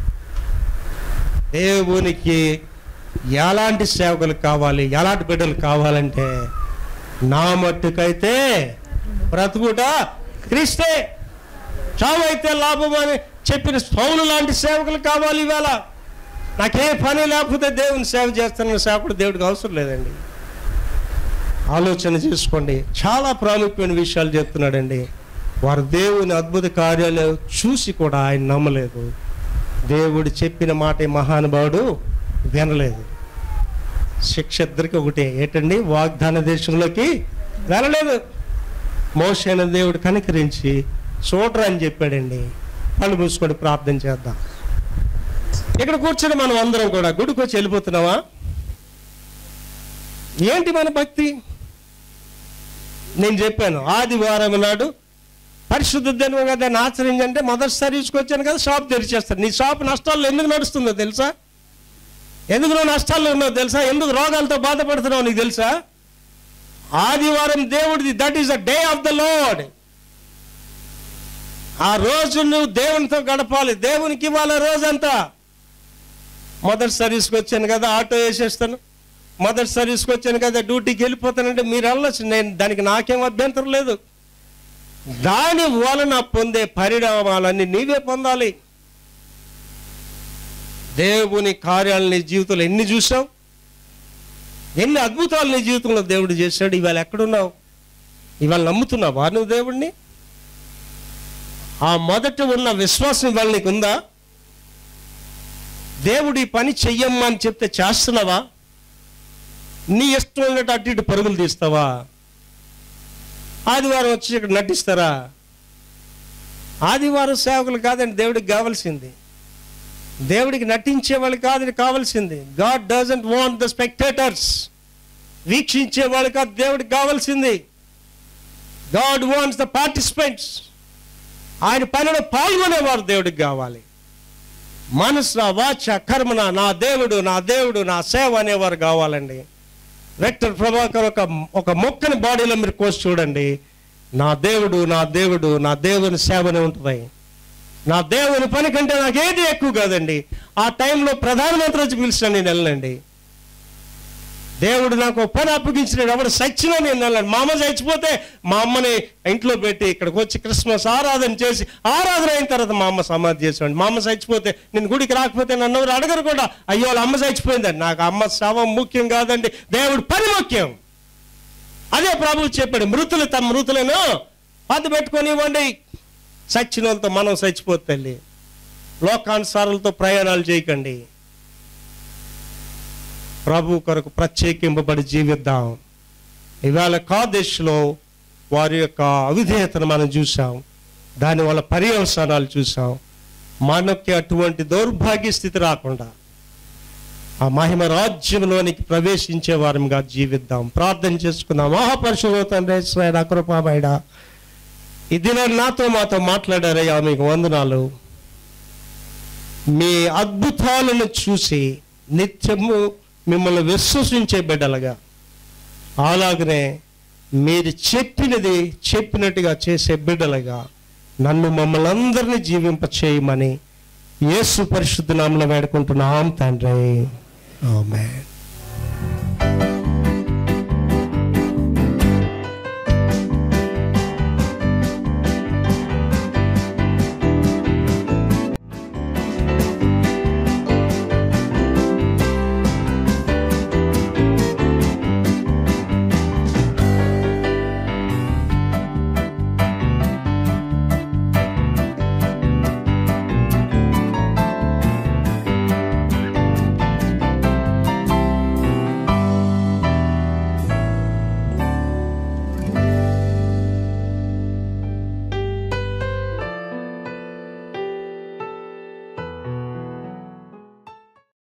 దేవునికి ఎలాంటి సేవకులు కావాలి ఎలాంటి బిడ్డలు కావాలంటే నా మట్టుకైతే బ్రతుకుట క్రీస్తే చావు అయితే లాభం అని చెప్పిన పౌలు లాంటి సేవకులు కావాలి ఇవాళ నాకే పని లేకపోతే దేవుని సేవ చేస్తున్న సేవకుడు దేవుడికి అవసరం లేదండి ఆలోచన చేసుకోండి చాలా ప్రాముఖ్యమైన విషయాలు చెప్తున్నాడండి వారు దేవుని అద్భుత కార్యాలు చూసి కూడా ఆయన నమ్మలేదు దేవుడు చెప్పిన మాట ఈ మహానుభావుడు వినలేదు శిక్ష ఇద్దరికి ఒకటే ఏంటండి వాగ్దాన దేశంలోకి వెళ్ళలేదు మోసైన దేవుడు కనికరించి చూడరా అని చెప్పాడండి కళ్ళు మూసుకొని ప్రార్థన చేద్దాం ఇక్కడ కూర్చొని మనం అందరం కూడా గుడికి వచ్చి వెళ్ళిపోతున్నావా ఏంటి మన భక్తి నేను చెప్పాను ఆదివారం నాడు పరిశుద్ధ దినం కదా ఆచరించంటే మొదటి సర్వీస్కి వచ్చాను కదా షాప్ తెరిచేస్తాను నీ షాప్ నష్టాల్లో ఎందుకు నడుస్తుందో తెలుసా ఎందుకు నువ్వు నష్టాల్లో ఉన్నావు తెలుసా ఎందుకు రోగాలతో బాధపడుతున్నావు నీకు తెలుసా ఆదివారం దేవుడిది that is the day of the Lord ఆ రోజు నువ్వు దేవునితో గడపాలి దేవునికి ఇవ్వాలి రోజంతా మొదటి సర్వీస్కి వచ్చాను కదా ఆటో వేసేస్తాను మొదటి సర్వీస్కి వచ్చాను కదా డ్యూటీకి వెళ్ళిపోతానంటే మీరు వెళ్ళొచ్చు నేను దానికి నాకేం అభ్యంతరం లేదు దాని వలన పొందే పరిణామాలన్నీ నీవే పొందాలి దేవుని కార్యాలు నీ జీవితంలో ఎన్ని చూసావు ఎన్ని అద్భుతాలు నీ జీవితంలో దేవుడు చేశాడు ఇవాళ ఎక్కడున్నావు ఇవాళ నమ్ముతున్నావా నువ్వు దేవుడిని ఆ మొదట ఉన్న విశ్వాసం ఇవాళ నీకు ఉందా దేవుడు ఈ పని చెయ్యమ్మా అని చెప్తే చేస్తున్నావా నీ ఇష్టం ఉన్నట్టు అటు ఇటు పరుగులు తీస్తావా ఆదివారం వచ్చి ఇక్కడ నటిస్తారా ఆదివారం సేవకులు కాదండి దేవుడికి కావాల్సింది దేవుడికి నటించే వాళ్ళు కాదని కావాల్సింది God doesn't want the spectators వీక్షించే వాళ్ళు కాదు దేవుడికి కావాల్సింది గాడ్ వాంట్స్ ద పార్టిసిపెంట్స్ ఆయన పనిలో పాల్గొనేవారు దేవుడికి కావాలి మనసు వాచ కర్మన నా దేవుడు నా దేవుడు నా సేవ అనేవారు కావాలండి రెక్టర్ ప్రభాకర్ ఒక ఒక మొక్కని బాడీలో మీరు కోసి చూడండి నా దేవుడు నా దేవుడు నా దేవుని సేవనే ఉంటుంది నా దేవుని పని కంటే నాకేది ఎక్కువ కాదండి ఆ టైంలో ప్రధానమంత్రి వచ్చి పిలిచిన నేను వెళ్ళండి దేవుడు నాకు ఒక పని అప్పగించినాడు ఎవడు సచ్చినా నేను వెళ్ళాను మా అమ్మ చచ్చిపోతే మా అమ్మని ఇంట్లో పెట్టి ఇక్కడికి వచ్చి క్రిస్మస్ ఆరాధన చేసి ఆరాధన అయిన తర్వాత మా అమ్మ సమాధి చేసాడు మా అమ్మ చచ్చిపోతే నేను గుడికి రాకపోతే నన్ను ఎవరు అడగరు కూడా అయ్యో వాళ్ళ అమ్మ చచ్చిపోయిందండి నాకు అమ్మ శవం ముఖ్యం కాదండి దేవుడు పని ముఖ్యం అదే ప్రభువు చెప్పాడు మృతులు తమ మృతులను పది పెట్టుకొని ఇవ్వండి చచ్చిన వాళ్ళతో మనం చచ్చిపోతే తల్లి లోకానుసారాలతో ప్రయాణాలు చేయకండి ప్రభు కొరకు ప్రత్యేకింపబడి జీవిద్దాం ఇవాళ కాదేశ్లో వారి యొక్క అవిధేయతను మనం చూసాం దానివల్ల పర్యవసానాలు చూసాం మనకి అటువంటి దౌర్భాగ్య స్థితి రాకుండా ఆ మహిమ రాజ్యంలోనికి ప్రవేశించే వారంగా జీవిద్దాం ప్రార్థన చేసుకుందాం మహాపరిశుభ తండ్రి నా కృపాబైడ ఈ దినం నాతో మాతో మాట్లాడారయ్యా మీకు వందనాలు మీ అద్భుతాలను చూసి నిత్యము మిమ్మల్ని విశ్వసించే బిడ్డలుగా అలాగనే మీరు చెప్పినది చెప్పినట్టుగా చేసే బిడ్డలుగా నన్ను మమ్మల్ని అందరినీ జీవింప చేయమని యేసు పరిశుద్ధ నామలో వేడుకుంటున్నాం తండ్రి ఆమెన్